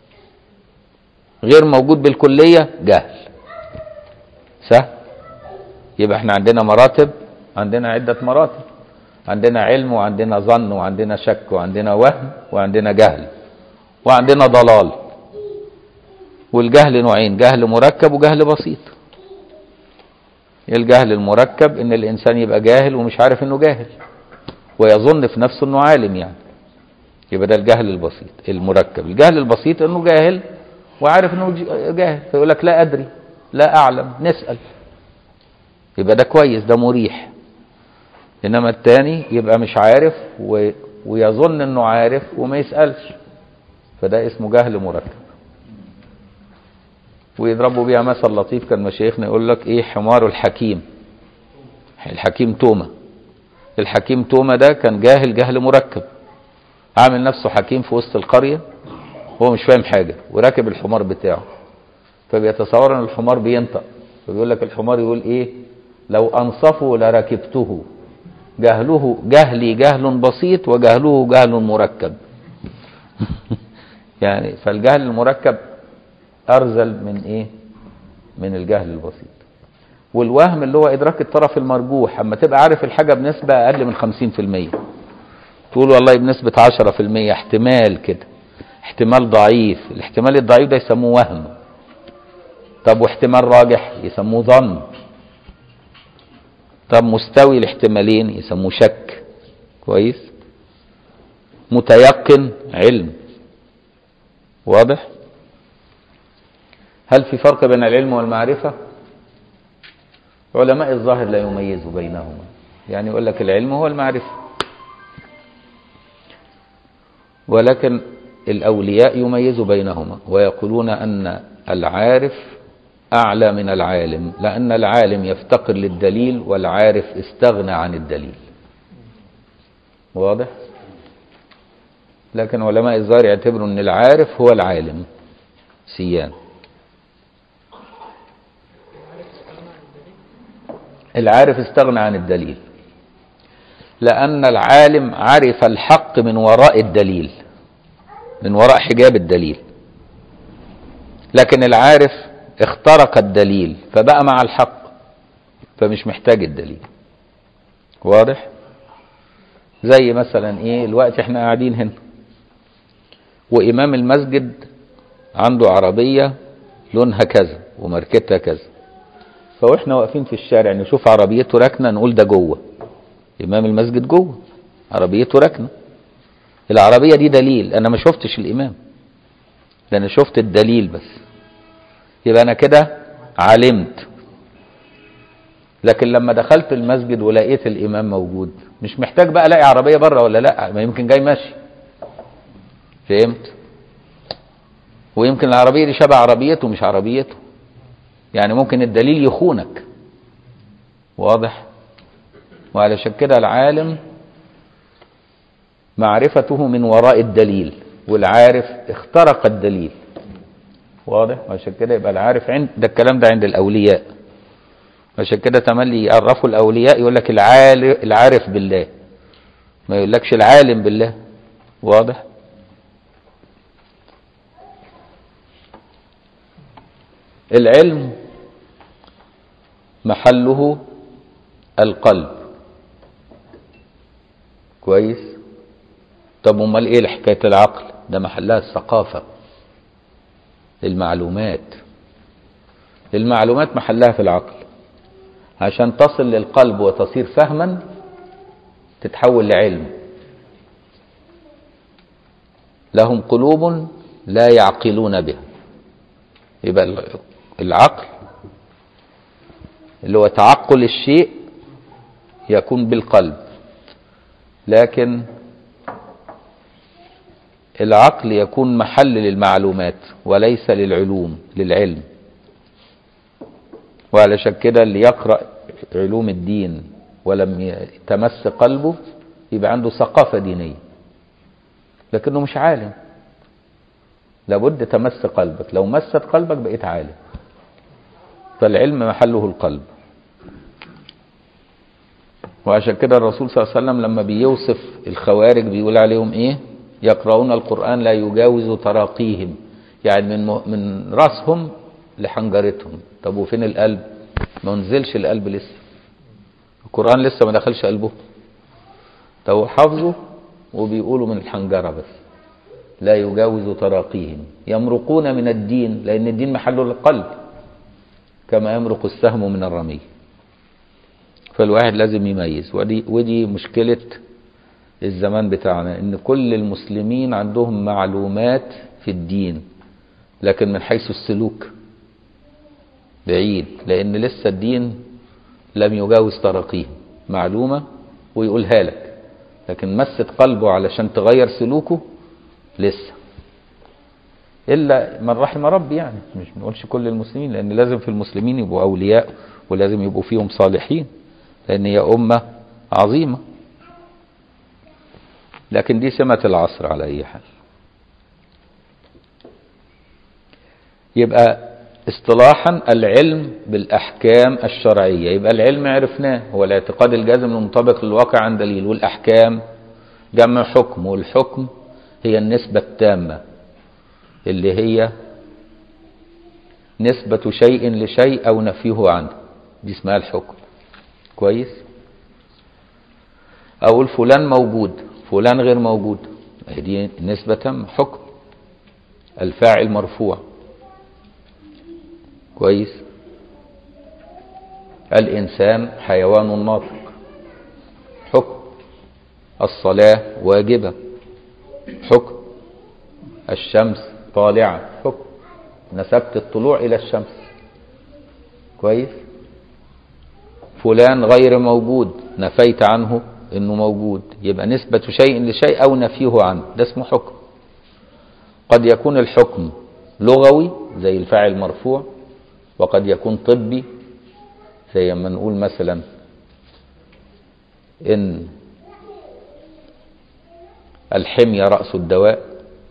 غير موجود بالكلية جهل سهل يبقى احنا عندنا مراتب عندنا عدة مراتب عندنا علم وعندنا ظن وعندنا شك وعندنا وهم وعندنا جهل وعندنا ضلال والجهل نوعين جهل مركب وجهل بسيط الجهل المركب ان الانسان يبقى جاهل ومش عارف انه جاهل ويظن في نفسه انه عالم يعني يبقى ده الجهل البسيط المركب الجهل البسيط انه جاهل وعارف انه ج- جاهل فيقول لك لا ادري لا اعلم نسال يبقى ده كويس ده مريح انما التاني يبقى مش عارف و... ويظن انه عارف وما يسالش فده اسمه جهل مركب ويضربوا بيها مثل لطيف كان مشايخنا يقول لك ايه حمار الحكيم الحكيم تومه الحكيم تومه ده كان جاهل جهل مركب عامل نفسه حكيم في وسط القريه هو مش فاهم حاجه وراكب الحمار بتاعه فبيتصور ان الحمار بينطق فبيقول لك الحمار يقول ايه لو انصفوا لركبته جهله جهلي جهل بسيط وجهله جهل مركب يعني فالجهل المركب ارذل من ايه من الجهل البسيط والوهم اللي هو ادراك الطرف المرجوح اما تبقى عارف الحاجه بنسبه اقل من 50% تقول والله بنسبه 10% احتمال كده احتمال ضعيف الاحتمال الضعيف ده يسموه وهم طب واحتمال راجح يسموه ظن طب مستوي الاحتمالين يسموه شك كويس متيقن علم واضح هل في فرق بين العلم والمعرفة علماء الظاهر لا يميزوا بينهما يعني يقول لك العلم هو المعرفة ولكن الأولياء يميزوا بينهما ويقولون أن العارف أعلى من العالم لأن العالم يفتقر للدليل والعارف استغنى عن الدليل واضح لكن علماء الظاهر يعتبروا أن العارف هو العالم سيان العارف استغنى عن الدليل لأن العالم عرف الحق من وراء الدليل من وراء حجاب الدليل لكن العارف اخترق الدليل فبقى مع الحق فمش محتاج الدليل واضح زي مثلا ايه الوقت احنا قاعدين هنا وامام المسجد عنده عربية لونها كذا وماركتها كذا فاحنا واقفين في الشارع نشوف عربيته راكنه نقول ده جوه امام المسجد جوه عربيته راكنه العربيه دي دليل انا ما شفتش الامام ده انا شفت الدليل بس يبقى انا كده علمت لكن لما دخلت المسجد ولقيت الامام موجود مش محتاج بقى الاقي عربيه بره ولا لا ما يمكن جاي ماشي فهمت ويمكن العربيه دي شبه عربيته مش عربيته يعني ممكن الدليل يخونك واضح وعلشان كده العالم معرفته من وراء الدليل والعارف اخترق الدليل واضح وعشان كده يبقى العارف عند ده الكلام ده عند الاولياء عشان كده تملي يعرفوا الاولياء يقول لك العارف بالله ما يقولكش العالم بالله واضح العلم محله القلب كويس طب امال ايه حكايه العقل ده محلها الثقافه المعلومات المعلومات محلها في العقل عشان تصل للقلب وتصير فهما تتحول لعلم لهم قلوب لا يعقلون بها يبقى العقل اللي هو تعقل الشيء يكون بالقلب لكن العقل يكون محل للمعلومات وليس للعلوم للعلم وعلشان كده اللي يقرأ علوم الدين ولم يتمس قلبه يبقى عنده ثقافة دينية لكنه مش عالم لابد تمس قلبك لو مست قلبك بقيت عالم فالعلم محله القلب وعشان كده الرسول صلى الله عليه وسلم لما بيوصف الخوارج بيقول عليهم ايه يقرؤون القرآن لا يجاوز تراقيهم يعني من م- من راسهم لحنجرتهم طب وفين القلب ما نزلش القلب لسه القرآن لسه ما دخلش قلبه ده هو حافظه وبيقولوا من الحنجرة بس لا يجاوز تراقيهم يمرقون من الدين لأن الدين محله القلب كما يمرق السهم من الرمي فالواحد لازم يميز ودي, ودي مشكلة الزمان بتاعنا ان كل المسلمين عندهم معلومات في الدين لكن من حيث السلوك بعيد لان لسه الدين لم يجاوز تراقيهم معلومة ويقولها لك لكن مست قلبه علشان تغير سلوكه لسه الا من رحم ربي يعني مش بنقولش كل المسلمين لان لازم في المسلمين يبقوا اولياء ولازم يبقوا فيهم صالحين لان هي امه عظيمه لكن دي سمه العصر على اي حال يبقى اصطلاحا العلم بالاحكام الشرعيه يبقى العلم عرفناه هو الاعتقاد الجازم المنطبق للواقع عن دليل والاحكام جمع حكم والحكم هي النسبه التامه اللي هي نسبة شيء لشيء أو نفيه عنه دي اسمها الحكم كويس أقول فلان موجود فلان غير موجود دي نسبة تامة حكم الفاعل مرفوع كويس الإنسان حيوان ناطق حكم الصلاة واجبة حكم الشمس طالعة حكم نسبت الطلوع إلى الشمس كويس فلان غير موجود نفيت عنه انه موجود يبقى نسبة شيء لشيء او نفيه عنه ده اسمه حكم قد يكون الحكم لغوي زي الفاعل مرفوع وقد يكون طبي زي ما نقول مثلا ان الحمية رأس الدواء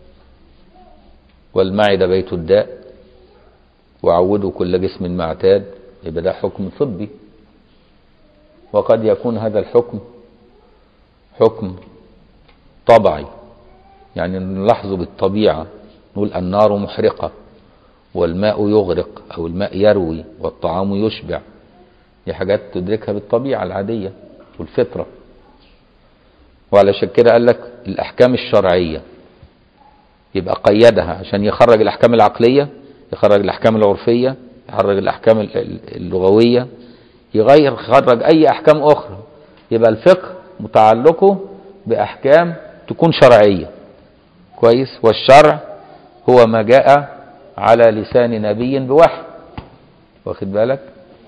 والمعدة بيت الداء وعودوا كل جسم ما اعتاد يبقى ده حكم طبي وقد يكون هذا الحكم حكم طبعي يعني نلاحظه بالطبيعة نقول النار محرقة والماء يغرق أو الماء يروي والطعام يشبع دي حاجات تدركها بالطبيعة العادية والفطرة وعلشان كده قال لك الأحكام الشرعية يبقى قيدها عشان يخرج الأحكام العقلية يخرج الأحكام العرفية يخرج الأحكام اللغوية يغير يخرج أي أحكام أخرى يبقى الفقه متعلقه بأحكام تكون شرعية كويس والشرع هو ما جاء على لسان نبي بوحي واخد بالك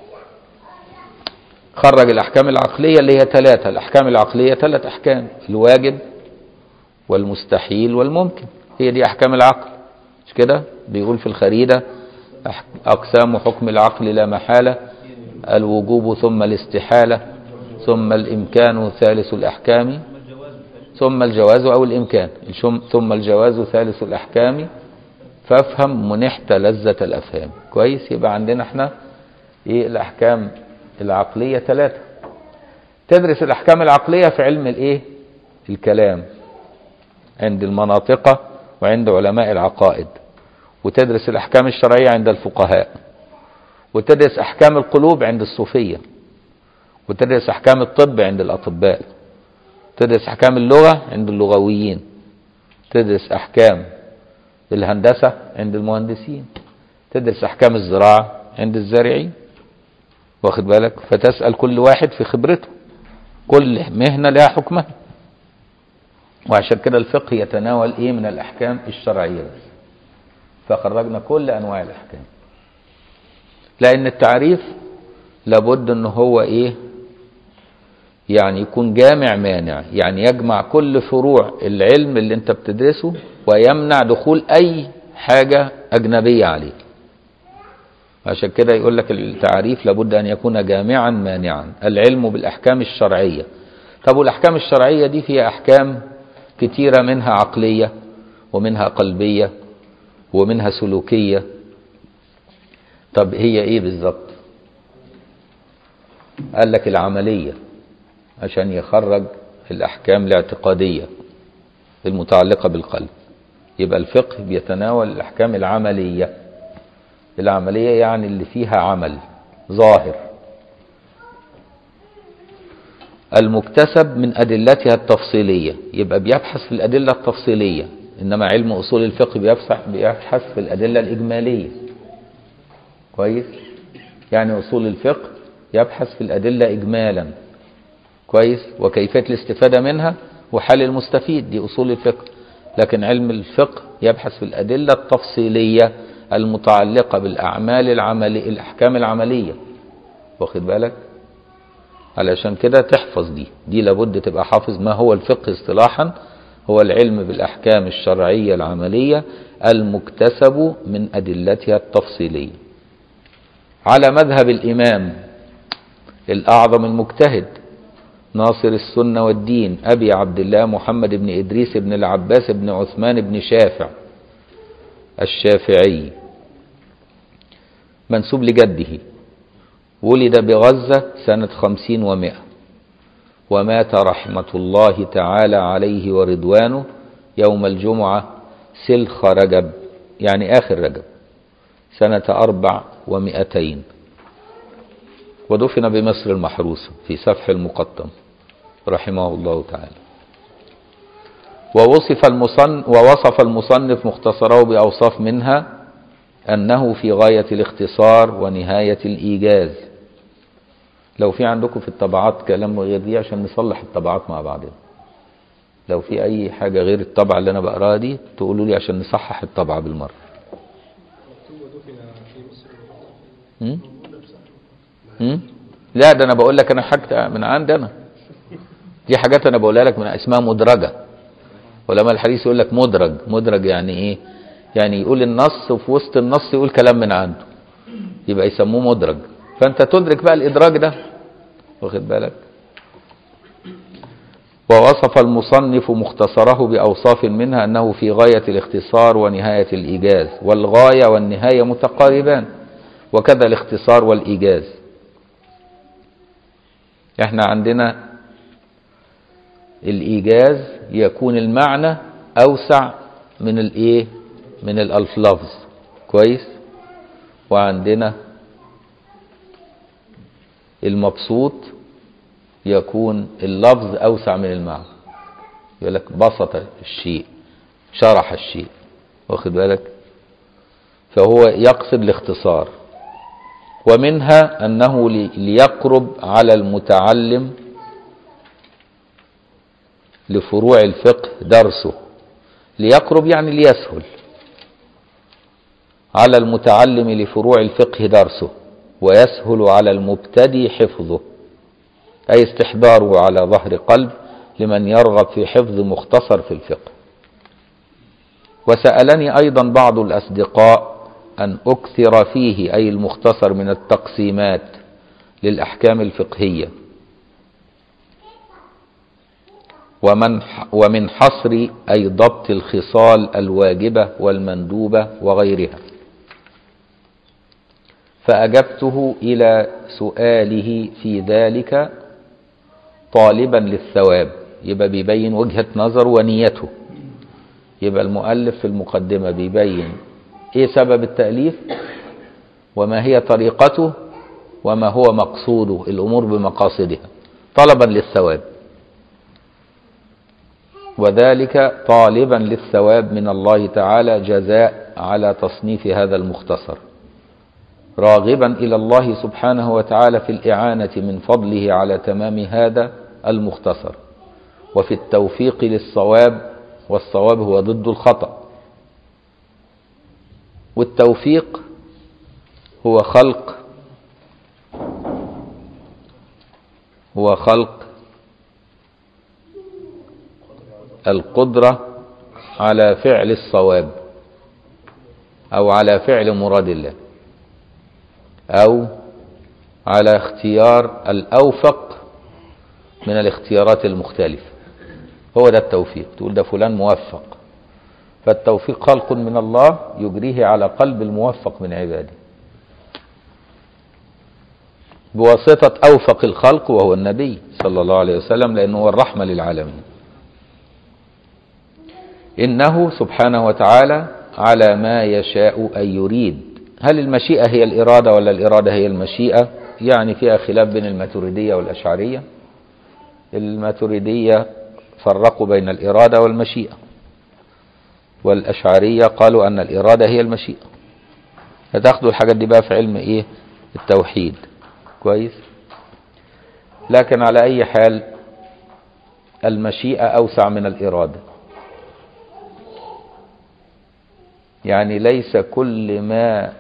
خرج الأحكام العقلية اللي هي ثلاثة الأحكام العقلية ثلاث أحكام الواجب والمستحيل والممكن هي دي أحكام العقل مش كده بيقول في الخريدة أقسام حكم العقل لا محالة الوجوب ثم الاستحالة ثم الإمكان ثالث الأحكام ثم الجواز أو الإمكان ثم الجواز ثالث الأحكام فافهم منحت لذة الأفهام كويس يبقى عندنا احنا ايه الأحكام العقلية ثلاثة تدرس الأحكام العقلية في علم الايه الكلام عند المناطقة وعند علماء العقائد وتدرس الأحكام الشرعية عند الفقهاء وتدرس أحكام القلوب عند الصوفية وتدرس أحكام الطب عند الأطباء تدرس أحكام اللغة عند اللغويين تدرس أحكام الهندسة عند المهندسين تدرس أحكام الزراعة عند الزارعين واخد بالك فتسأل كل واحد في خبرته كل مهنة لها حكمها وعشان كده الفقه يتناول ايه من الأحكام الشرعية بس فخرجنا كل أنواع الأحكام لأن التعريف لابد ان هو ايه يعني يكون جامع مانع يعني يجمع كل فروع العلم اللي انت بتدرسه ويمنع دخول اي حاجة اجنبية عليه عشان كده يقول لك التعريف لابد ان يكون جامعا مانعا العلم بالاحكام الشرعية طب والاحكام الشرعية دي فيها احكام كتيرة منها عقلية ومنها قلبية ومنها سلوكية طب هي ايه بالظبط قال لك العملية عشان يخرج الأحكام الاعتقادية المتعلقة بالقلب يبقى الفقه بيتناول الأحكام العملية العملية يعني اللي فيها عمل ظاهر المكتسب من أدلتها التفصيلية يبقى بيبحث في الأدلة التفصيلية إنما علم أصول الفقه بيبحث بيبحث في الأدلة الإجمالية كويس يعني أصول الفقه يبحث في الأدلة إجمالا كويس وكيفية الاستفادة منها وحال المستفيد دي أصول الفقه لكن علم الفقه يبحث في الأدلة التفصيلية المتعلقة بالأعمال العملية الأحكام العملية واخد بالك علشان كده تحفظ دي دي لابد تبقى حافظ ما هو الفقه اصطلاحا هو العلم بالأحكام الشرعية العملية المكتسب من أدلتها التفصيلية على مذهب الإمام الأعظم المجتهد ناصر السنة والدين أبي عبد الله محمد بن إدريس بن العباس بن عثمان بن شافع الشافعي منسوب لجده ولد بغزة سنة خمسين ومائة ومات رحمة الله تعالى عليه ورضوانه يوم الجمعة سلخ رجب يعني آخر رجب سنة أربع ومئتين ودفن بمصر المحروسة في سفح المقطم رحمه الله تعالى ووصف المصنف ووصف المصنف مختصره بأوصاف منها أنه في غاية الاختصار ونهاية الإيجاز لو في عندكم في الطبعات كلام غير دي عشان نصلح الطبعات مع بعضنا لو في أي حاجة غير الطبعة اللي أنا بقراها دي تقولوا لي عشان نصحح الطبعة بالمرة م? م? لا ده أنا بقول لك أنا حاجة من عندي أنا دي حاجات أنا بقولها لك من اسمها مدرجة ولما الحديث يقول لك مدرج مدرج يعني إيه يعني يقول النص وفي وسط النص يقول كلام من عنده يبقى يسموه مدرج فانت تدرك بقى الادراج ده واخد بالك ووصف المصنف مختصره باوصاف منها انه في غايه الاختصار ونهايه الايجاز والغايه والنهايه متقاربان وكذا الاختصار والايجاز احنا عندنا الايجاز يكون المعنى اوسع من الايه من الالفاظ كويس وعندنا المبسوط يكون اللفظ أوسع من المعنى يقول لك بسط الشيء شرح الشيء واخد بالك فهو يقصد الاختصار ومنها أنه ليقرب على المتعلم لفروع الفقه درسه ليقرب يعني ليسهل على المتعلم لفروع الفقه درسه ويسهل على المبتدي حفظه أي استحضاره على ظهر قلب لمن يرغب في حفظ مختصر في الفقه وسألني أيضا بعض الأصدقاء أن أكثر فيه أي المختصر من التقسيمات للأحكام الفقهية ومن ومن حصر أي ضبط الخصال الواجبة والمندوبة وغيرها فأجبته إلى سؤاله في ذلك طالبا للثواب يبقى بيبين وجهة نظر ونيته يبقى المؤلف في المقدمة بيبين ايه سبب التأليف وما هي طريقته وما هو مقصوده الأمور بمقاصدها طلبا للثواب وذلك طالبا للثواب من الله تعالى جزاء على تصنيف هذا المختصر راغبا إلى الله سبحانه وتعالى في الإعانة من فضله على تمام هذا المختصر وفي التوفيق للصواب والصواب هو ضد الخطأ والتوفيق هو خلق هو خلق القدرة على فعل الصواب أو على فعل مراد الله أو على اختيار الأوفق من الاختيارات المختلفة هو ده التوفيق تقول ده فلان موفق فالتوفيق خلق من الله يجريه على قلب الموفق من عباده بواسطة أوفق الخلق وهو النبي صلى الله عليه وسلم لأنه هو الرحمة للعالمين إنه سبحانه وتعالى على ما يشاء أن يريد هل المشيئة هي الإرادة ولا الإرادة هي المشيئة يعني فيها خلاف بين الماتريدية والأشعرية الماتريدية فرقوا بين الإرادة والمشيئة والأشعرية قالوا أن الإرادة هي المشيئة هتاخدوا الحاجات دي بقى في علم إيه التوحيد كويس لكن على أي حال المشيئة أوسع من الإرادة يعني ليس كل ما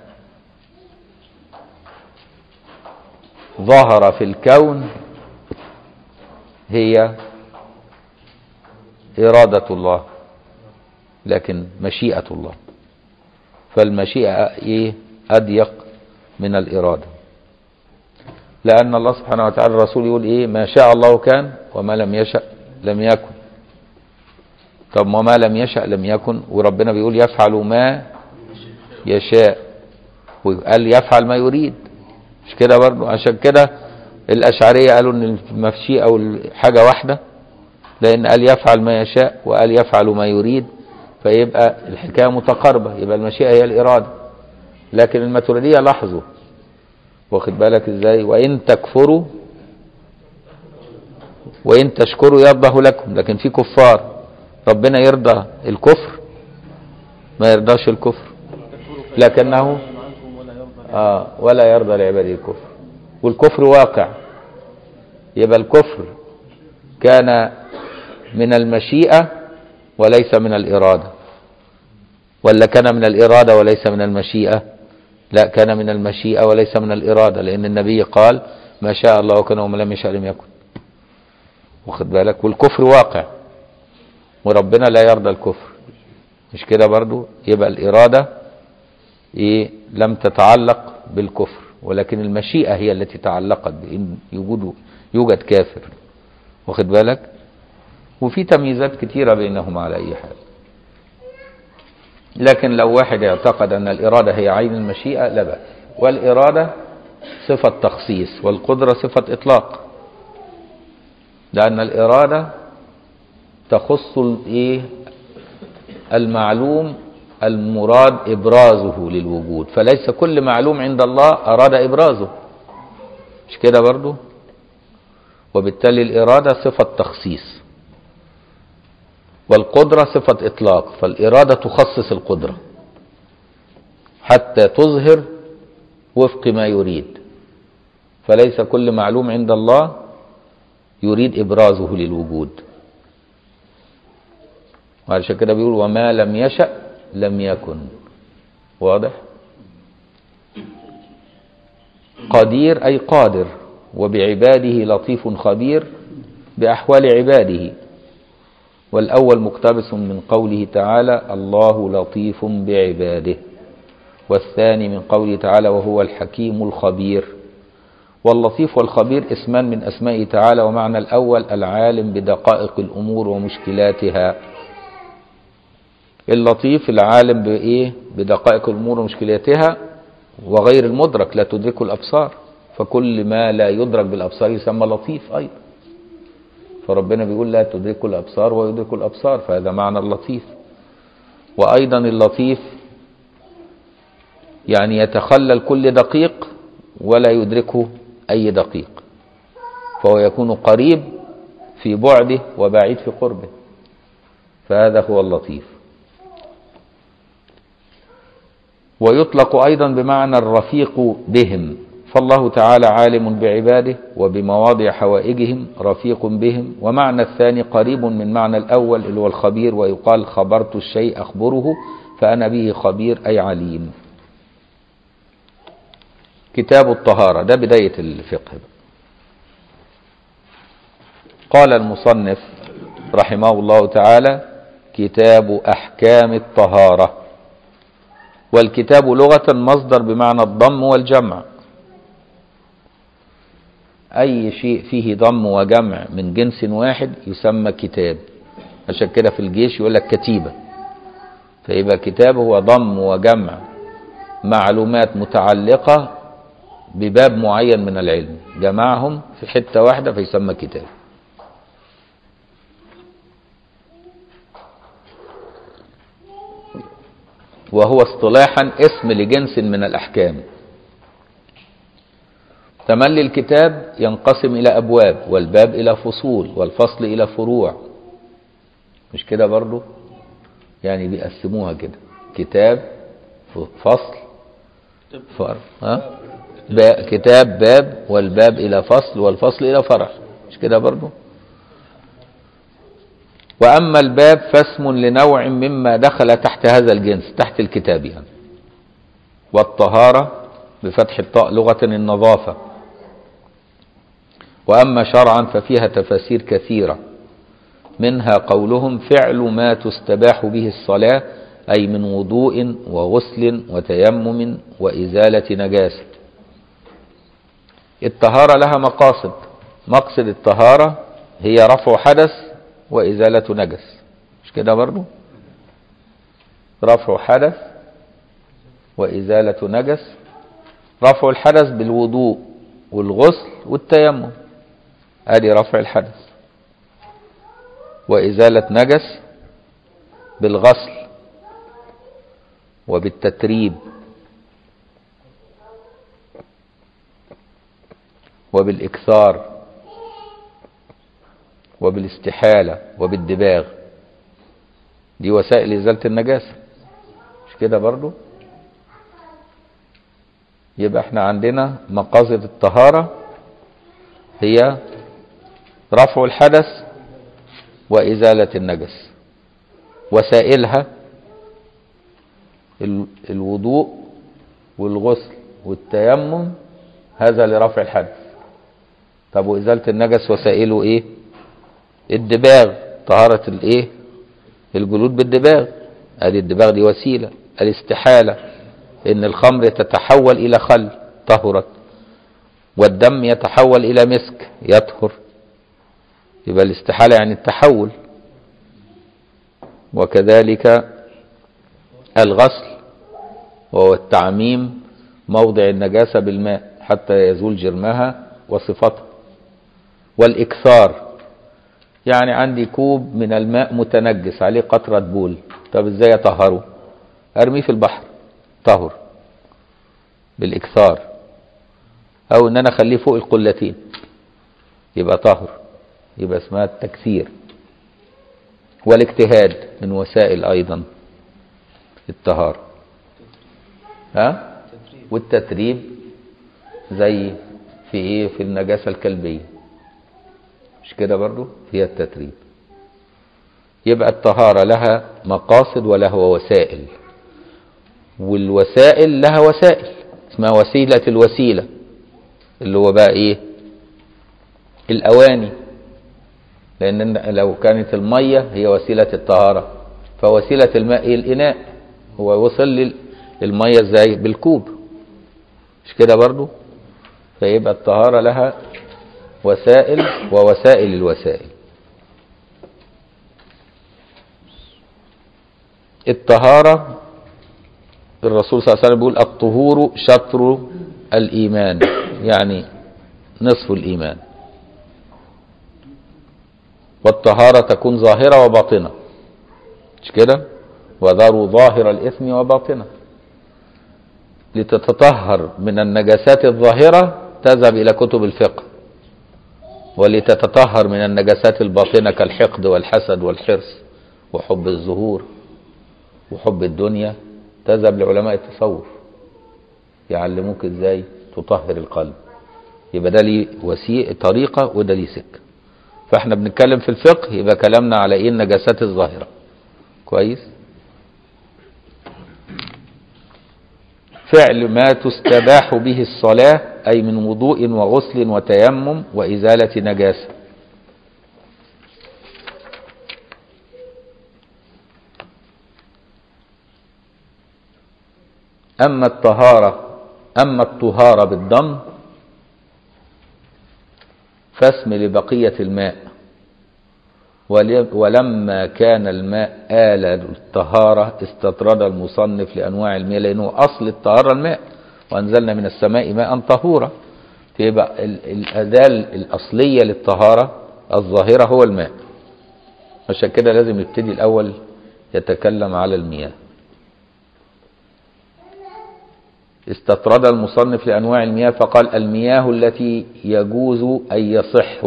ظهر في الكون هي إرادة الله لكن مشيئة الله فالمشيئة إيه أضيق من الإرادة لأن الله سبحانه وتعالى الرسول يقول إيه ما شاء الله كان وما لم يشأ لم يكن طب وما لم يشأ لم يكن وربنا بيقول يفعل ما يشاء وقال يفعل ما يريد مش كده برضه عشان كده الأشعرية قالوا إن المشيئة حاجة واحدة لأن قال يفعل ما يشاء وقال يفعل ما يريد فيبقى الحكاية متقاربة يبقى المشيئة هي الإرادة لكن الماتريدية لاحظوا واخد بالك ازاي وإن تكفروا وإن تشكروا يرضه لكم لكن في كفار ربنا يرضى الكفر ما يرضاش الكفر لكنه عنكم ولا يرضى آه ولا يرضى لعباده الكفر والكفر واقع يبقى الكفر كان من المشيئة وليس من الإرادة ولا كان من الإرادة وليس من المشيئة لا كان من المشيئة وليس من الإرادة لأن النبي قال ما شاء الله كان وما لم يشاء لم يكن واخد بالك والكفر واقع وربنا لا يرضى الكفر مش كده برضو يبقى الإرادة إيه لم تتعلق بالكفر ولكن المشيئة هي التي تعلقت بأن يوجد يوجد كافر واخد بالك وفي تمييزات كتيرة بينهم على أي حال لكن لو واحد اعتقد أن الإرادة هي عين المشيئة لا بأس والإرادة صفة تخصيص والقدرة صفة إطلاق لأن الإرادة تخص الإيه المعلوم المراد إبرازه للوجود فليس كل معلوم عند الله أراد إبرازه مش كده برضو وبالتالي الإرادة صفة تخصيص والقدرة صفة إطلاق فالإرادة تخصص القدرة حتى تظهر وفق ما يريد فليس كل معلوم عند الله يريد إبرازه للوجود وعشان كده بيقول وما لم يشأ لم يكن واضح قدير أي قادر وبعباده لطيف خبير بأحوال عباده والأول مقتبس من قوله تعالى الله لطيف بعباده والثاني من قوله تعالى وهو الحكيم الخبير واللطيف والخبير اسمان من أسمائه تعالى ومعنى الأول العالم بدقائق الأمور ومشكلاتها اللطيف العالم بإيه بدقائق الأمور ومشكلاتها وغير المدرك لا تدركه الأبصار فكل ما لا يدرك بالأبصار يسمى لطيف أيضا فربنا بيقول لا تدركه الأبصار ويدرك الأبصار فهذا معنى اللطيف وأيضا اللطيف يعني يتخلل كل دقيق ولا يدركه أي دقيق فهو يكون قريب في بعده وبعيد في قربه فهذا هو اللطيف ويطلق أيضا بمعنى الرفيق بهم فالله تعالى عالم بعباده وبمواضع حوائجهم رفيق بهم ومعنى الثاني قريب من معنى الأول اللي هو الخبير ويقال خبرت الشيء أخبره فأنا به خبير أي عليم كتاب الطهارة ده بداية الفقه قال المصنف رحمه الله تعالى كتاب أحكام الطهارة والكتاب لغة مصدر بمعنى الضم والجمع أي شيء فيه ضم وجمع من جنس واحد يسمى كتاب عشان كده في الجيش يقول لك كتيبة فيبقى كتاب هو ضم وجمع معلومات متعلقة بباب معين من العلم جمعهم في حتة واحدة فيسمى كتاب وهو اصطلاحا اسم لجنس من الأحكام تملي الكتاب ينقسم إلى أبواب والباب إلى فصول والفصل إلى فروع مش كده برضو يعني بيقسموها كده كتاب فصل فرع ها با كتاب باب والباب إلى فصل والفصل إلى فرع مش كده برضو وأما الباب فاسم لنوع مما دخل تحت هذا الجنس تحت الكتاب يعني والطهارة بفتح الطاء لغة النظافة وأما شرعا ففيها تفاسير كثيرة منها قولهم فعل ما تستباح به الصلاة أي من وضوء وغسل وتيمم وإزالة نجاسة الطهارة لها مقاصد مقصد الطهارة هي رفع حدث وإزالة نجس مش كده برضو رفع حدث وإزالة نجس رفع الحدث بالوضوء والغسل والتيمم ادي رفع الحدث وإزالة نجس بالغسل وبالتتريب وبالإكثار وبالاستحالة وبالدباغ دي وسائل إزالة النجاسة مش كده برضو يبقى احنا عندنا مقاصد الطهارة هي رفع الحدث وإزالة النجس وسائلها الوضوء والغسل والتيمم هذا لرفع الحدث طب وإزالة النجس وسائله ايه الدباغ طهارة الايه الجلود بالدباغ ادي الدباغ دي وسيلة الاستحالة ان الخمر تتحول الى خل طهرت والدم يتحول الى مسك يطهر يبقى الاستحالة يعني التحول وكذلك الغسل وهو التعميم موضع النجاسة بالماء حتى يزول جرمها وصفتها والإكثار يعني عندي كوب من الماء متنجس عليه قطرة بول طب ازاي اطهره ارميه في البحر طهر بالاكثار او ان انا اخليه فوق القلتين يبقى طهر يبقى اسمها التكثير والاجتهاد من وسائل ايضا الطهارة ها والتتريب زي في ايه في النجاسة الكلبية مش كده برضو فيها التتريب يبقى الطهارة لها مقاصد ولها وسائل والوسائل لها وسائل اسمها وسيلة الوسيلة اللي هو بقى ايه الاواني لان لو كانت المية هي وسيلة الطهارة فوسيلة الماء إيه الاناء هو وصل للمية ازاي بالكوب مش كده برضو فيبقى الطهارة لها وسائل ووسائل الوسائل الطهارة الرسول صلى الله عليه وسلم بيقول الطهور شطر الإيمان يعني نصف الإيمان والطهارة تكون ظاهرة وباطنة مش كده وذروا ظاهر الإثم وباطنه لتتطهر من النجاسات الظاهرة تذهب إلى كتب الفقه ولتتطهر من النجاسات الباطنة كالحقد والحسد والحرص وحب الظهور وحب الدنيا تذهب لعلماء التصوف يعلموك ازاي تطهر القلب يبقى ده ليه وسيء طريقة وده ليه سكة فاحنا بنتكلم في الفقه يبقى كلامنا على ايه النجاسات الظاهرة كويس فعل ما تستباح به الصلاة أي من وضوء وغسل وتيمم وإزالة نجاسة أما الطهارة أما الطهارة بالضم فاسم لبقية الماء ولما كان الماء آلة الطهارة استطرد المصنف لأنواع المياه لأنه أصل الطهارة الماء وأنزلنا من السماء ماء طهورا فيبقى ال- الأداة الأصلية للطهارة الظاهرة هو الماء عشان كده لازم يبتدي الأول يتكلم على المياه استطرد المصنف لأنواع المياه فقال المياه التي يجوز أن يصح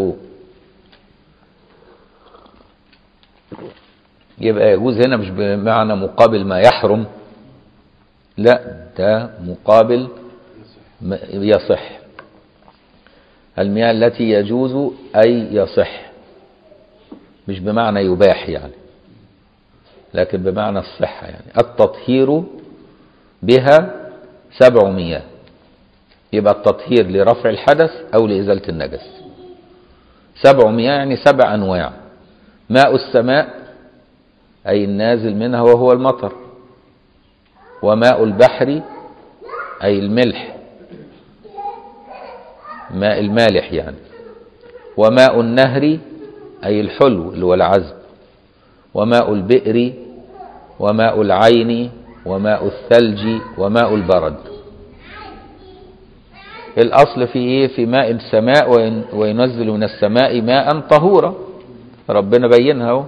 يبقى يجوز هنا مش بمعنى مقابل ما يحرم لا ده مقابل ما يصح المياه التي يجوز أي يصح مش بمعنى يباح يعني لكن بمعنى الصحة يعني التطهير بها سبع مياه يبقى التطهير لرفع الحدث أو لإزالة النجس سبع مياه يعني سبع أنواع ماء السماء أي النازل منها وهو المطر وماء البحر أي الملح ماء المالح يعني وماء النهر أي الحلو اللي هو العذب وماء البئر وماء العين وماء الثلج وماء البرد الأصل في إيه في ماء السماء وين- وينزل من السماء ماء طهورا ربنا بينها اهو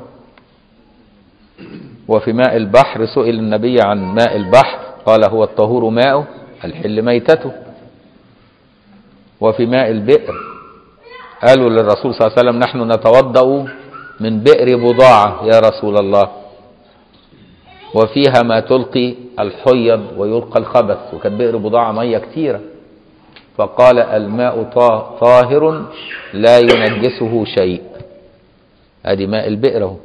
وفي ماء البحر سئل النبي عن ماء البحر قال هو الطهور ماؤه الحل ميتته وفي ماء البئر قالوا للرسول صلى الله عليه وسلم نحن نتوضأ من بئر بضاعة يا رسول الله وفيها ما تلقي الحيض ويلقى الخبث وكانت بئر بضاعة مية كتيرة فقال الماء طا- طاهر لا ينجسه شيء ادي ماء البئر اهو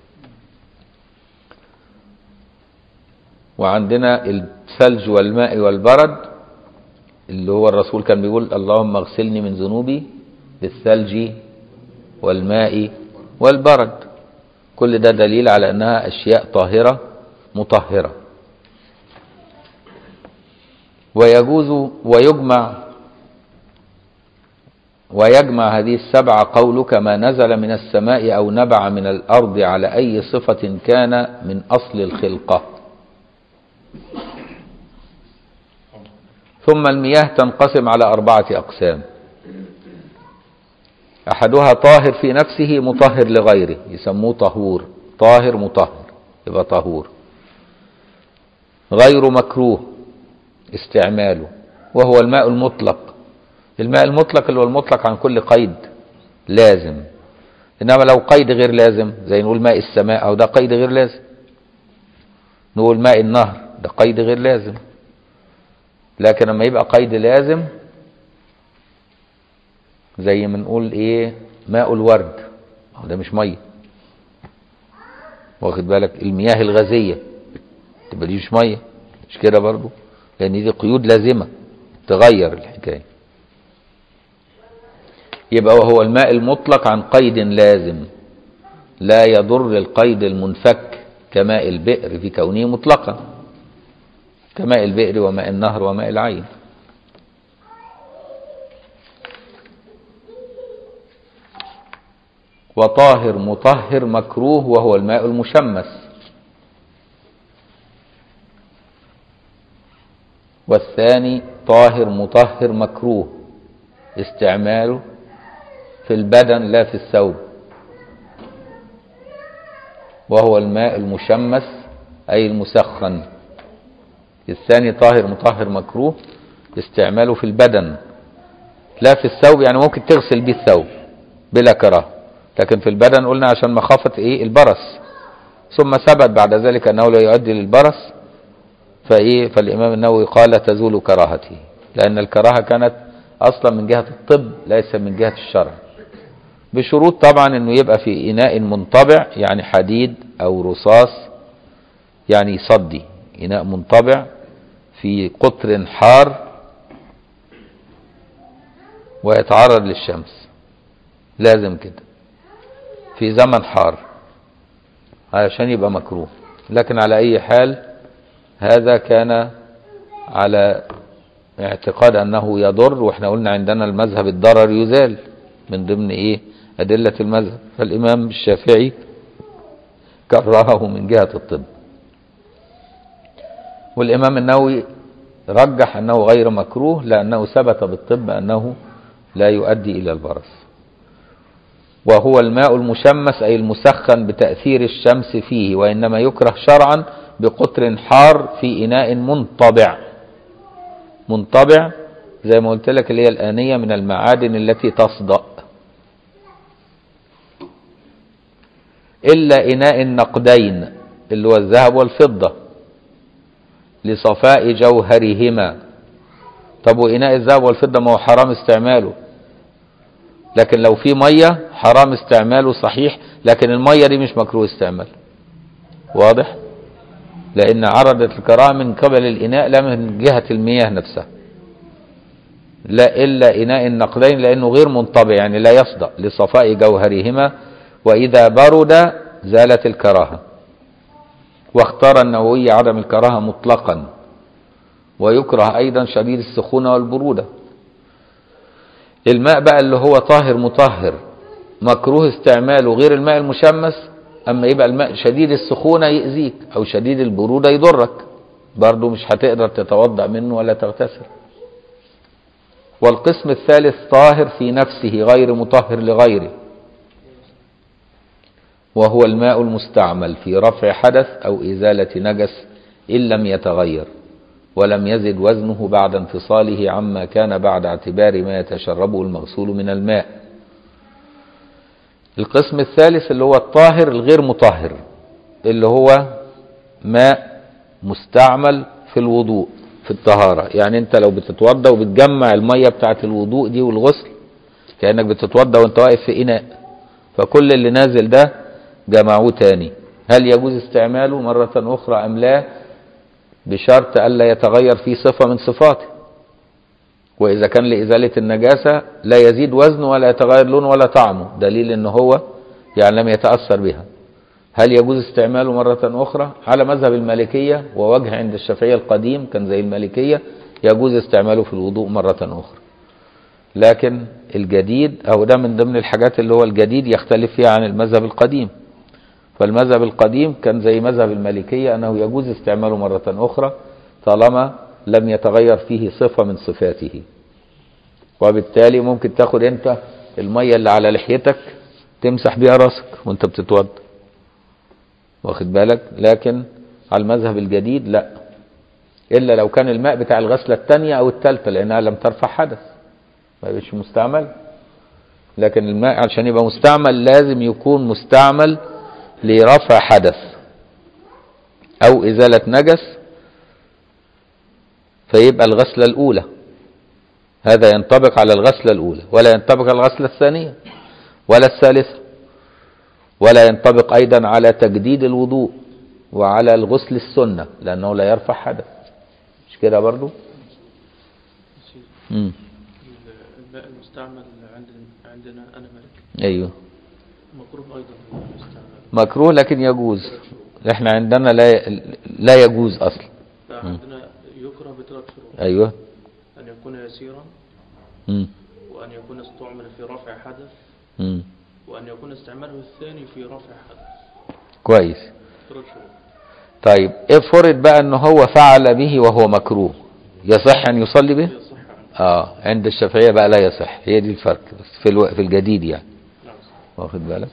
وعندنا الثلج والماء والبرد اللي هو الرسول كان بيقول اللهم اغسلني من ذنوبي بالثلج والماء والبرد كل ده دليل على انها اشياء طاهره مطهره ويجوز ويجمع ويجمع هذه السبع قولك ما نزل من السماء او نبع من الارض على اي صفه كان من اصل الخلقه ثم المياه تنقسم على أربعة أقسام أحدها طاهر في نفسه مطهر لغيره يسموه طهور طاهر مطهر يبقى طهور غير مكروه استعماله وهو الماء المطلق الماء المطلق اللي هو المطلق عن كل قيد لازم إنما لو قيد غير لازم زي نقول ماء السماء أو ده قيد غير لازم نقول ماء النهر ده قيد غير لازم لكن لما يبقى قيد لازم زي ما نقول ايه ماء الورد ده مش ميه واخد بالك المياه الغازيه تبقى دي مش ميه مش كده برضو لان دي قيود لازمه تغير الحكايه يبقى وهو الماء المطلق عن قيد لازم لا يضر القيد المنفك كماء البئر في كونه مطلقا كماء البئر وماء النهر وماء العين وطاهر مطهر مكروه وهو الماء المشمس والثاني طاهر مطهر مكروه استعماله في البدن لا في الثوب وهو الماء المشمس أي المسخن الثاني طاهر مطهر مكروه استعماله في البدن لا في الثوب يعني ممكن تغسل بيه الثوب بلا كراهه لكن في البدن قلنا عشان مخافة ايه البرص ثم ثبت بعد ذلك انه لا يؤدي للبرص فايه فالامام النووي قال تزول كراهته لان الكراهه كانت اصلا من جهه الطب ليس من جهه الشرع بشروط طبعا انه يبقى في اناء منطبع يعني حديد او رصاص يعني صدي اناء منطبع في قطر حار ويتعرض للشمس لازم كده في زمن حار علشان يبقى مكروه لكن على اي حال هذا كان على اعتقاد انه يضر واحنا قلنا عندنا المذهب الضرر يزال من ضمن ايه ادله المذهب فالامام الشافعي كرهه من جهه الطب والامام النووي رجح أنه غير مكروه لأنه ثبت بالطب أنه لا يؤدي إلى البرص وهو الماء المشمس أي المسخن بتأثير الشمس فيه وإنما يكره شرعا بقطر حار في إناء منطبع منطبع زي ما قلت لك اللي هي الآنية من المعادن التي تصدأ إلا إناء النقدين اللي هو الذهب والفضة لصفاء جوهرهما طب وإناء الذهب والفضة ما هو حرام استعماله لكن لو في مية حرام استعماله صحيح لكن المية دي مش مكروه استعمال واضح لأن عرضت الكراهة من قبل الإناء لا من جهة المياه نفسها لا إلا إناء النقدين لأنه غير منطبع يعني لا يصدأ لصفاء جوهرهما وإذا برد زالت الكراهة واختار النووي عدم الكراهة مطلقا ويكره أيضا شديد السخونة والبرودة الماء بقى اللي هو طاهر مطهر مكروه استعماله غير الماء المشمس أما يبقى الماء شديد السخونة يأذيك أو شديد البرودة يضرك برضه مش هتقدر تتوضأ منه ولا تغتسل والقسم الثالث طاهر في نفسه غير مطهر لغيره وهو الماء المستعمل في رفع حدث أو إزالة نجس إن لم يتغير ولم يزد وزنه بعد انفصاله عما كان بعد اعتبار ما يتشربه المغسول من الماء القسم الثالث اللي هو الطاهر الغير مطهر اللي هو ماء مستعمل في الوضوء في الطهارة يعني انت لو بتتوضى وبتجمع المية بتاعة الوضوء دي والغسل كأنك بتتوضى وانت واقف في إناء فكل اللي نازل ده جمعوه تاني هل يجوز استعماله مرة أخرى أم لا بشرط ألا يتغير فيه صفة من صفاته وإذا كان لإزالة النجاسة لا يزيد وزنه ولا يتغير لونه ولا طعمه دليل أنه هو يعني لم يتأثر بها هل يجوز استعماله مرة أخرى على مذهب المالكية ووجه عند الشافعية القديم كان زي المالكية يجوز استعماله في الوضوء مرة أخرى لكن الجديد أو ده من ضمن الحاجات اللي هو الجديد يختلف فيها عن المذهب القديم فالمذهب القديم كان زي مذهب المالكية أنه يجوز استعماله مرة أخرى طالما لم يتغير فيه صفة من صفاته وبالتالي ممكن تاخد انت المية اللي على لحيتك تمسح بيها راسك وانت بتتوضى واخد بالك لكن على المذهب الجديد لا إلا لو كان الماء بتاع الغسلة الثانية أو الثالثة لأنها لم ترفع حدث ما يبقاش مستعمل لكن الماء عشان يبقى مستعمل لازم يكون مستعمل لرفع حدث أو إزالة نجس فيبقى الغسلة الأولى هذا ينطبق على الغسلة الأولى ولا ينطبق على الغسلة الثانية ولا الثالثة ولا ينطبق أيضا على تجديد الوضوء وعلى الغسل السنة لأنه لا يرفع حدث مش كده برضو مم. الماء المستعمل عندنا عندنا انا ملك أيوه مكروه ايضا الاستعمال مكروه لكن يجوز احنا عندنا لا لا يجوز أصلا عندنا يكره بثلاث شروط أيوه ان يكون يسيرا مم. وان يكون استعمل في رفع حدث مم. وان يكون استعماله الثاني في رفع حدث كويس ثلاث شروط طيب افرض بقى ان هو فعل به وهو مكروه يصح ان يصلي به يصح عنه اه عند الشافعيه بقى لا يصح هي دي الفرق بس في الو... في الجديد يعني نعم واخد بالك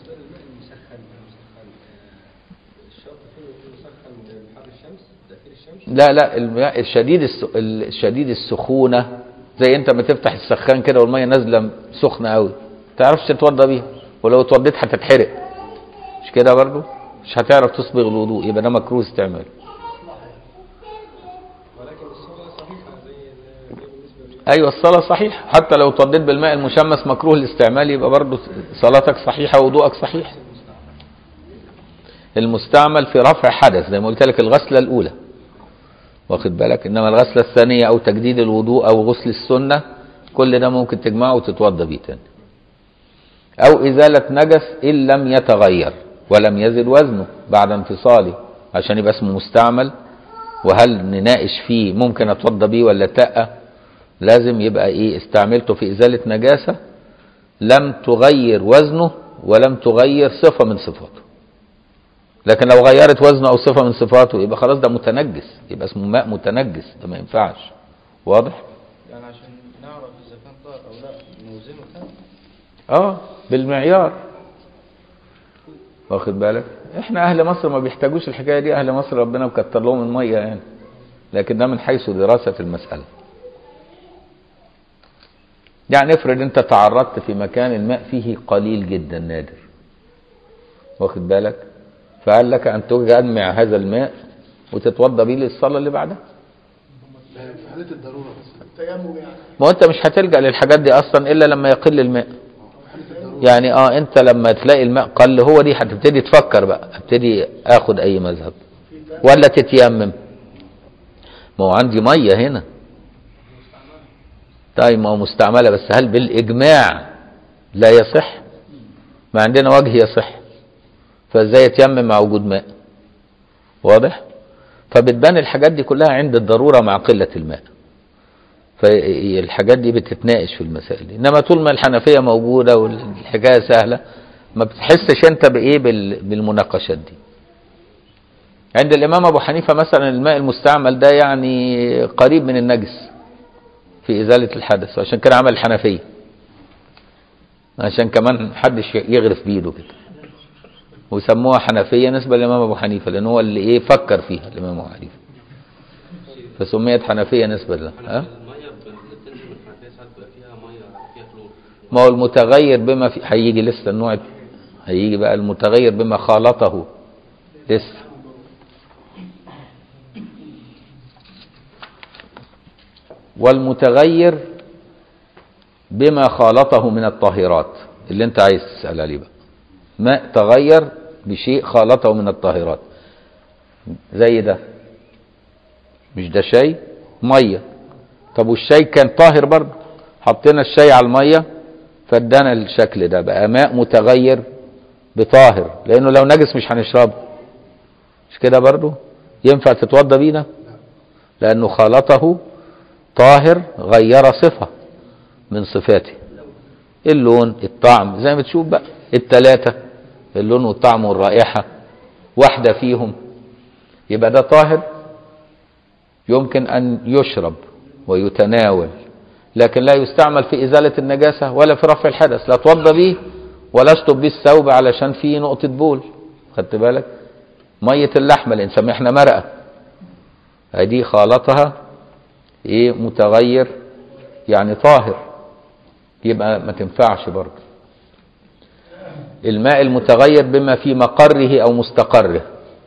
لا لا الماء الشديد الس... الشديد السخونه زي انت ما تفتح السخان كده والميه نازله سخنه قوي تعرفش تتوضى بيها ولو اتوضيت هتتحرق مش كده برضو مش هتعرف تصبغ الوضوء يبقى ده مكروه استعماله ولكن الصلاة صحيحة زي زي بالنسبة لل- ايوه الصلاه صحيحه حتى لو اتوضيت بالماء المشمس مكروه الاستعمال يبقى برضو صلاتك صحيحه ووضوءك صحيح المستعمل في رفع حدث زي ما قلت لك الغسله الاولى واخد بالك انما الغسله الثانيه او تجديد الوضوء او غسل السنه كل ده ممكن تجمعه وتتوضى بيه تاني او ازاله نجس ان لم يتغير ولم يزد وزنه بعد انفصاله عشان يبقى اسمه مستعمل وهل نناقش فيه ممكن اتوضى بيه ولا تأ لازم يبقى ايه استعملته في ازاله نجاسه لم تغير وزنه ولم تغير صفه من صفاته لكن لو غيرت وزنه او صفه من صفاته يبقى خلاص ده متنجس يبقى اسمه ماء متنجس ده ما ينفعش واضح يعني عشان نعرف اذا كان طاهر او لا نوزنه تاني اه بالمعيار واخد بالك احنا اهل مصر ما بيحتاجوش الحكايه دي اهل مصر ربنا مكتر لهم الميه يعني لكن ده من حيث دراسه المساله يعني افرض انت تعرضت في مكان الماء فيه قليل جدا نادر واخد بالك فقال لك ان تجمع هذا الماء وتتوضا بيه للصلاه اللي بعدها في حالة الضرورة بس التيمم يعني ما هو انت مش هتلجا للحاجات دي اصلا الا لما يقل الماء يعني اه انت لما تلاقي الماء قل هو دي هتبتدي تفكر بقى ابتدي اخد اي مذهب ولا تتيمم ما هو عندي ميه هنا طيب ما هو مستعمله بس هل بالاجماع لا يصح ما عندنا وجه يصح فازاي يتيمم مع وجود ماء واضح فبتبان الحاجات دي كلها عند الضروره مع قله الماء فالحاجات دي بتتناقش في المسائل دي انما طول ما الحنفيه موجوده والحكايه سهله ما بتحسش انت بايه بال- بالمناقشات دي عند الامام ابو حنيفه مثلا الماء المستعمل ده يعني قريب من النجس في ازاله الحدث وعشان كده عمل الحنفيه عشان كمان محدش يغرف بايده كده وسموها حنفيه نسبه للامام ابو حنيفه لان هو اللي ايه فكر فيها الامام ابو حنيفه فسميت حنفيه نسبه له ها المية اللي بتنزل من الحنفية ساعات بيبقى فيها مية فيها كلور ما هو المتغير بما في هيجي لسه النوع هيجي بقى المتغير بما خالطه لسه والمتغير بما خالطه من الطاهرات اللي انت عايز تسأل عليه بقى ماء تغير بشيء خالطه من الطاهرات زي ده مش ده شاي ميه طب والشاي كان طاهر برضه حطينا الشاي على الميه فادانا الشكل ده بقى ماء متغير بطاهر لانه لو نجس مش هنشربه مش كده برضه ينفع تتوضى بينا لانه خالطه طاهر غير صفه من صفاته اللون الطعم زي ما تشوف بقى التلاتة اللون والطعم والرائحة واحدة فيهم يبقى ده طاهر يمكن أن يشرب ويتناول لكن لا يستعمل في إزالة النجاسة ولا في رفع الحدث لا توضى به ولا اشطب به الثوب علشان فيه نقطة بول خدت بالك مية اللحمة اللي نسميها احنا مرقة هذه خالطها ايه متغير يعني طاهر يبقى ما تنفعش برضه الماء المتغير بما في مقره او مستقره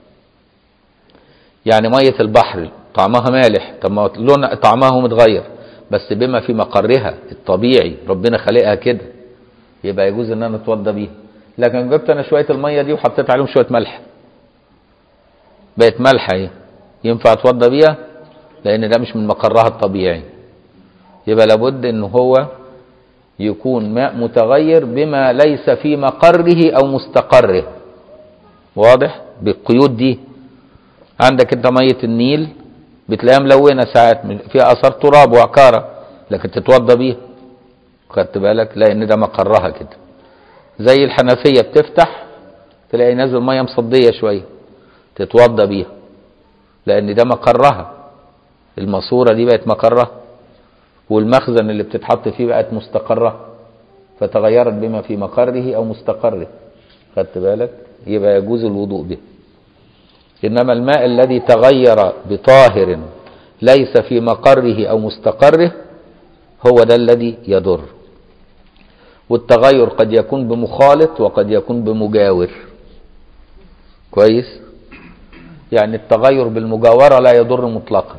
يعني مية البحر طعمها مالح طب ما لون طعمها هو متغير بس بما في مقرها الطبيعي ربنا خلقها كده يبقى يجوز ان انا اتوضى بيها لكن جبت انا شويه الميه دي وحطيت عليهم شويه ملح بقت ملح اهي ينفع اتوضى بيها لان ده مش من مقرها الطبيعي يبقى لابد ان هو يكون ماء متغير بما ليس في مقره او مستقره واضح بالقيود دي عندك انت ميه النيل بتلاقيها ملونه ساعات فيها اثار تراب وعكاره لكن تتوضى بيها خدت بالك لان ده مقرها كده زي الحنفيه بتفتح تلاقي نازل ميه مصديه شويه تتوضى بيها لان ده مقرها الماسوره دي بقت مقرها والمخزن اللي بتتحط فيه بقت مستقره فتغيرت بما في مقره او مستقره خدت بالك يبقى يجوز الوضوء به انما الماء الذي تغير بطاهر ليس في مقره او مستقره هو ده الذي يضر والتغير قد يكون بمخالط وقد يكون بمجاور كويس يعني التغير بالمجاورة لا يضر مطلقا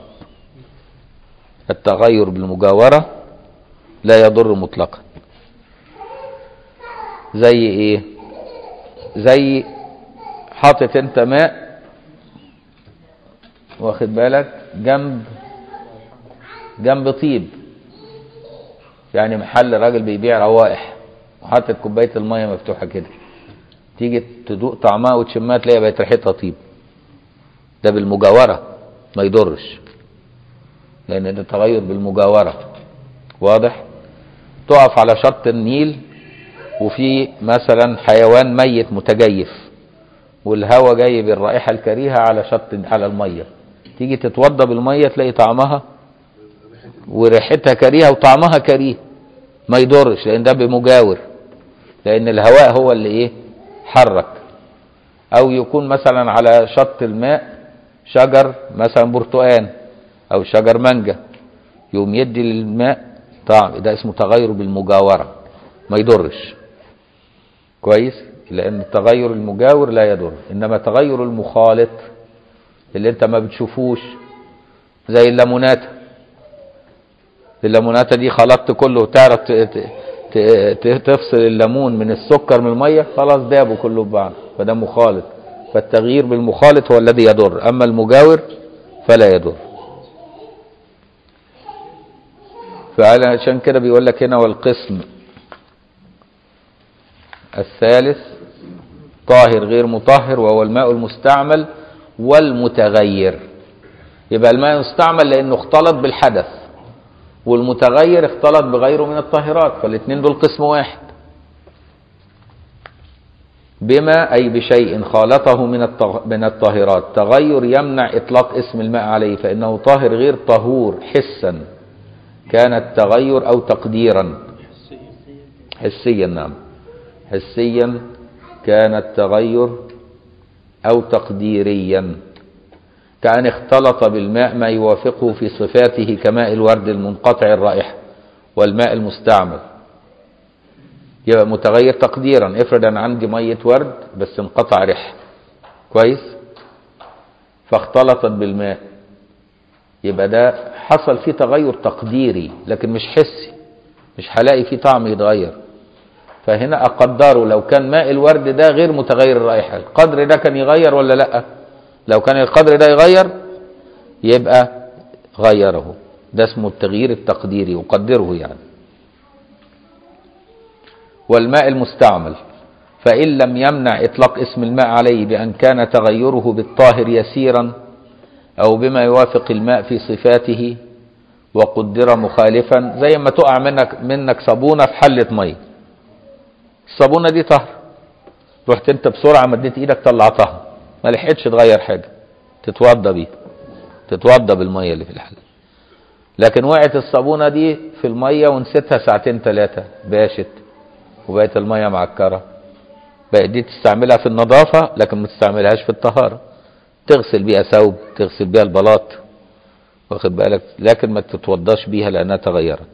التغير بالمجاورة لا يضر مطلقا زي ايه زي حاطط انت ماء واخد بالك جنب جنب طيب يعني محل راجل بيبيع روائح وحاطط كوبايه الميه مفتوحه كده تيجي تدوق طعمها وتشمها تلاقيها بقت ريحتها طيب ده بالمجاوره ما يضرش لان ده تغير بالمجاوره واضح تقف على شط النيل وفي مثلا حيوان ميت متجيف والهواء جاي بالرائحه الكريهه على شط على الميه تيجي تتوضى بالميه تلاقي طعمها وريحتها كريهة وطعمها كريه ما يضرش لأن ده بمجاور لأن الهواء هو اللي إيه حرك أو يكون مثلا على شط الماء شجر مثلا برتقان أو شجر مانجا يقوم يدي للماء طعم ده اسمه تغير بالمجاورة ما يضرش كويس لأن التغير المجاور لا يضر إنما تغير المخالط اللي أنت ما بتشوفوش زي الليموناتة الليموناتة دي خلطت كله تعرف ت- ت- ت- تفصل الليمون من السكر من المية خلاص دابوا كله ببعض فده مخالط فالتغيير بالمخالط هو الذي يضر أما المجاور فلا يضر فعشان كده بيقول لك هنا والقسم الثالث طاهر غير مطهر وهو الماء المستعمل والمتغير يبقى الماء المستعمل لانه اختلط بالحدث والمتغير اختلط بغيره من الطاهرات فالاثنين دول قسم واحد بما أي بشيء خالطه من الطه- من الطاهرات تغير يمنع إطلاق اسم الماء عليه فإنه طاهر غير طهور حسا كان التغير أو تقديرا حسيا نعم حسيا كان التغير أو تقديريا كأن اختلط بالماء ما يوافقه في صفاته كماء الورد المنقطع الرائحة والماء المستعمل يبقى متغير تقديرا افرض انا عندي ميه ورد بس انقطع ريحه كويس فاختلطت بالماء يبقى ده حصل فيه تغير تقديري لكن مش حسي مش هلاقي فيه طعم يتغير فهنا اقدره لو كان ماء الورد ده غير متغير الرائحه القدر ده كان يغير ولا لا لو كان القدر ده يغير يبقى غيره ده اسمه التغيير التقديري يقدره يعني والماء المستعمل فإن لم يمنع إطلاق اسم الماء عليه بأن كان تغيره بالطاهر يسيرا أو بما يوافق الماء في صفاته وقدر مخالفا زي ما تقع منك منك صابونة في حلة مية الصابونة دي طهر رحت انت بسرعة مديت ايدك طلعتها ما لحقتش تغير حاجة تتوضى بيها تتوضى بالمية اللي في الحلة لكن وقعت الصابونة دي في المية ونسيتها ساعتين ثلاثة باشت وبقت المية معكرة بقت دي تستعملها في النظافة لكن ما تستعملهاش في الطهارة تغسل بيها ثوب تغسل بيها البلاط واخد بالك لكن ما تتوضاش بيها لأنها تغيرت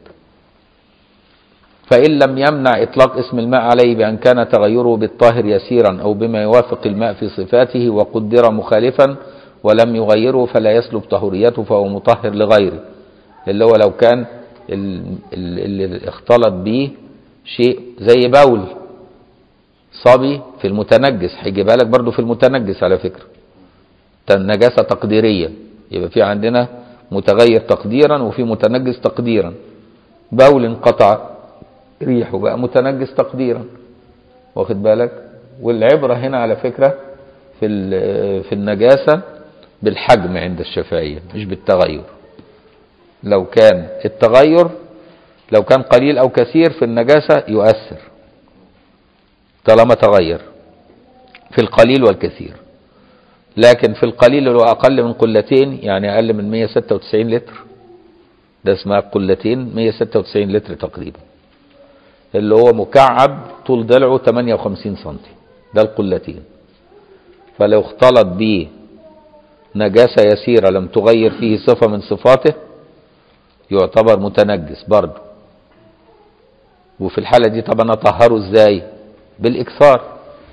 فإن لم يمنع إطلاق اسم الماء عليه بأن كان تغيره بالطاهر يسيرا أو بما يوافق الماء في صفاته وقدر مخالفا ولم يغيره فلا يسلب طهوريته فهو مطهر لغيره اللي هو لو كان ال- ال- اللي اختلط بيه شيء زي بول صبي في المتنجس هيجيبها لك برضو في المتنجس على فكرة ت- نجاسة تقديرية يبقى في عندنا متغير تقديرا وفي متنجس تقديرا بول انقطع ريحه بقى متنجس تقديرا واخد بالك والعبرة هنا على فكرة في ال- في النجاسة بالحجم عند الشافعية مش بالتغير لو كان التغير لو كان قليل أو كثير في النجاسة يؤثر طالما تغير في القليل والكثير لكن في القليل لو أقل من قلتين يعني أقل من 196 لتر ده اسمها قلتين 196 لتر تقريبا اللي هو مكعب طول ضلعه 58 سنتي ده القلتين فلو اختلط به نجاسة يسيرة لم تغير فيه صفة من صفاته يعتبر متنجس برضه وفي الحالة دي طبعا اطهره ازاي بالاكثار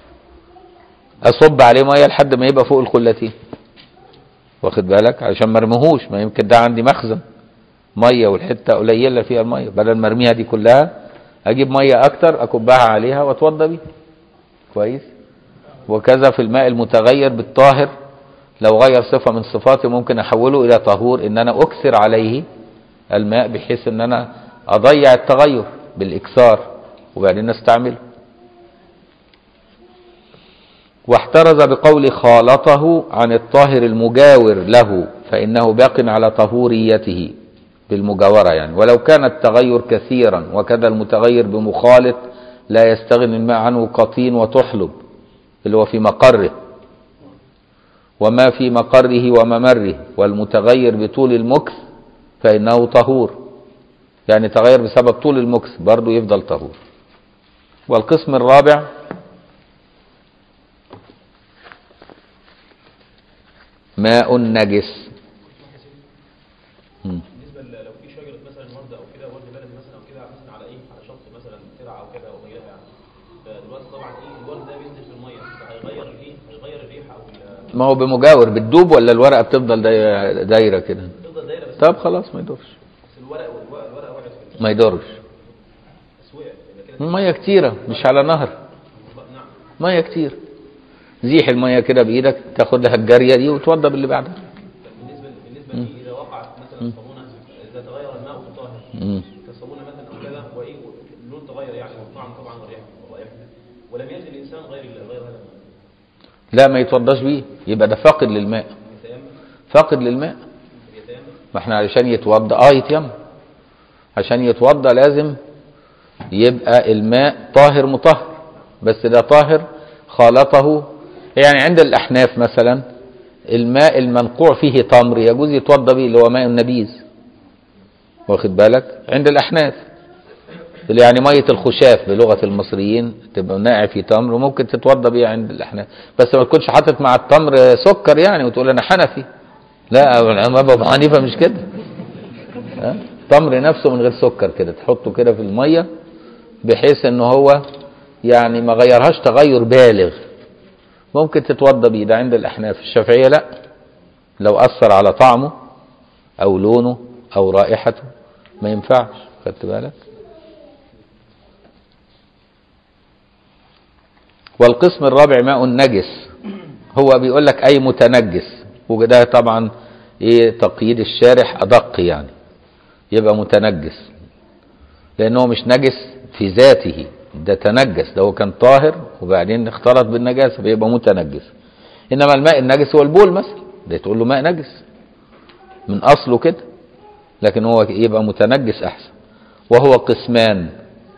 اصب عليه ميه لحد ما يبقى فوق القلتين واخد بالك عشان ما ارميهوش ما يمكن ده عندي مخزن ميه والحته قليله فيها الميه بدل ما ارميها دي كلها اجيب ميه اكتر اكبها عليها واتوضى بيها كويس وكذا في الماء المتغير بالطاهر لو غير صفه من صفاته ممكن احوله الى طهور ان انا اكثر عليه الماء بحيث ان انا اضيع التغير بالاكثار وبعدين استعمله واحترز بقول خالطه عن الطاهر المجاور له فإنه باق على طهوريته بالمجاورة يعني ولو كان التغير كثيرا وكذا المتغير بمخالط لا يستغني الماء عنه قطين وتحلب اللي هو في مقره وما في مقره وممره والمتغير بطول المكث فإنه طهور يعني تغير بسبب طول المكس برضه يفضل طهور والقسم الرابع ماء نجس مم. بالنسبه ل- لو في شجره مثلا ورد او كده ورد بلدي مثلا او كده مثلا على ايه على شط مثلا ترعه او كده او غيرها يعني فدلوقتي طبعا ايه الورد ده بينزل في الميه فهيغير الايه هيغير الريحه او ال- ما هو بمجاور بتدوب ولا الورقه بتفضل داي- دايره كده تفضل دايره بس طب خلاص ما يضرش بس الورق والورق الورقه وقعت في ما يضرش بس وقعت يبقى كده ميه كتيره مش على نهر نعم ميه كتير زيح الميه كده بايدك تاخد لها الجاريه دي وتوضى باللي بعدها بالنسبه بالنسبه لي اذا وقعت مثلا صابونه اذا تغير الماء طاهر مم. كالصابونه مثلا او كذا وايه اللون تغير يعني والطعم طبعا والريحه والرائحه ولم يجد الانسان غير غير هذا الماء لا ما يتوضاش بيه يبقى ده فاقد للماء يتيمم فاقد للماء يتيمم ما احنا علشان يتوضا اه يتيمم عشان يتوضا لازم يبقى الماء طاهر مطهر بس ده طاهر خالطه يعني عند الاحناف مثلا الماء المنقوع فيه تمر يجوز يتوضا به اللي هو ماء النبيذ واخد بالك عند الاحناف اللي يعني ميه الخشاف بلغه المصريين تبقى ناقع في تمر وممكن تتوضا بيه عند الاحناف بس ما تكونش حاطط مع التمر سكر يعني وتقول انا حنفي لا الامام ابو حنيفه مش كده ها؟ تمر نفسه من غير سكر كده تحطه كده في الميه بحيث ان هو يعني ما غيرهاش تغير بالغ ممكن تتوضى بيه ده عند الاحناف الشافعيه لا لو اثر على طعمه او لونه او رائحته ما ينفعش خدت بالك والقسم الرابع ماء نجس هو بيقول لك اي متنجس وده طبعا ايه تقييد الشارح ادق يعني يبقى متنجس لانه مش نجس في ذاته ده تنجس ده هو كان طاهر وبعدين اختلط بالنجاسه فيبقى متنجس انما الماء النجس هو البول مثلا ده تقول له ماء نجس من اصله كده لكن هو يبقى متنجس احسن وهو قسمان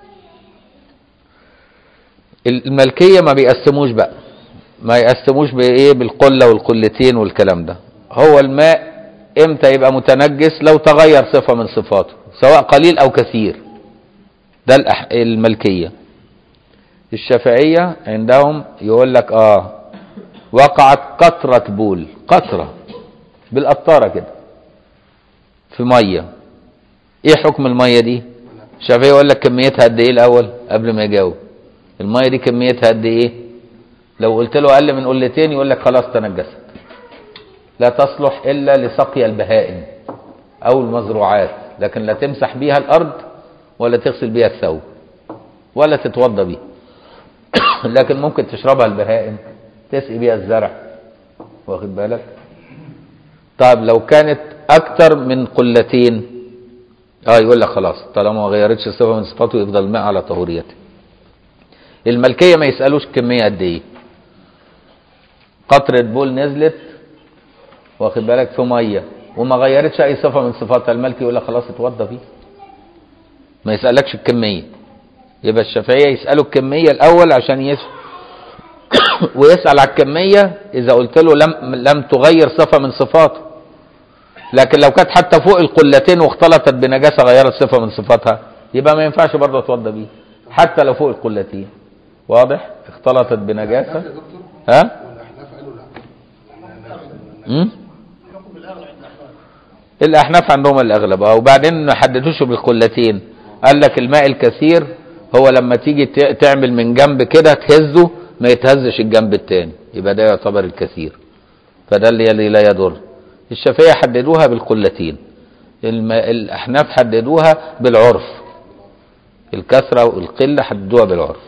الملكيه ما بيقسموش بقى ما يقسموش بايه بالقله والقلتين والكلام ده هو الماء امتى يبقى متنجس لو تغير صفه من صفاته سواء قليل او كثير ده الأح... الملكيه الشافعيه عندهم يقول لك اه وقعت قطره بول قطره بالقطاره كده في ميه ايه حكم الميه دي الشافعي يقول لك كميتها قد ايه الاول قبل ما يجاوب الميه دي كميتها قد ايه لو قلت له اقل من قلتين يقول لك خلاص تنجست لا تصلح الا لسقي البهائم او المزروعات لكن لا تمسح بيها الارض ولا تغسل بيها الثوب ولا تتوضى بيها لكن ممكن تشربها البهائم تسقي بيها الزرع واخد بالك طيب لو كانت اكتر من قلتين اه يقول لك خلاص طالما ما غيرتش صفه من صفاته يفضل الماء على طهوريته الملكيه ما يسالوش كميه قد ايه قطره بول نزلت واخد بالك في ميه وما غيرتش اي صفه من صفاتها الملكي يقول لك خلاص اتوضى فيه ما يسالكش الكميه يبقى الشافعيه يسالوا الكميه الاول عشان يس ويسال على الكميه اذا قلت له لم لم تغير صفه من صفاته لكن لو كانت حتى فوق القلتين واختلطت بنجاسه غيرت صفه من صفاتها يبقى ما ينفعش برضه اتوضى بيه حتى لو فوق القلتين واضح اختلطت بنجاسه ها والاحناف قالوا لا مم؟ الاحناف عندهم الاغلب اه وبعدين ما حددوش بالقلتين قال لك الماء الكثير هو لما تيجي ت- تعمل من جنب كده تهزه ما يتهزش الجنب التاني يبقى ده يعتبر الكثير فده اللي اللي لا يضر الشافعيه حددوها بالقلتين الم... الاحناف حددوها بالعرف الكثره والقله حددوها بالعرف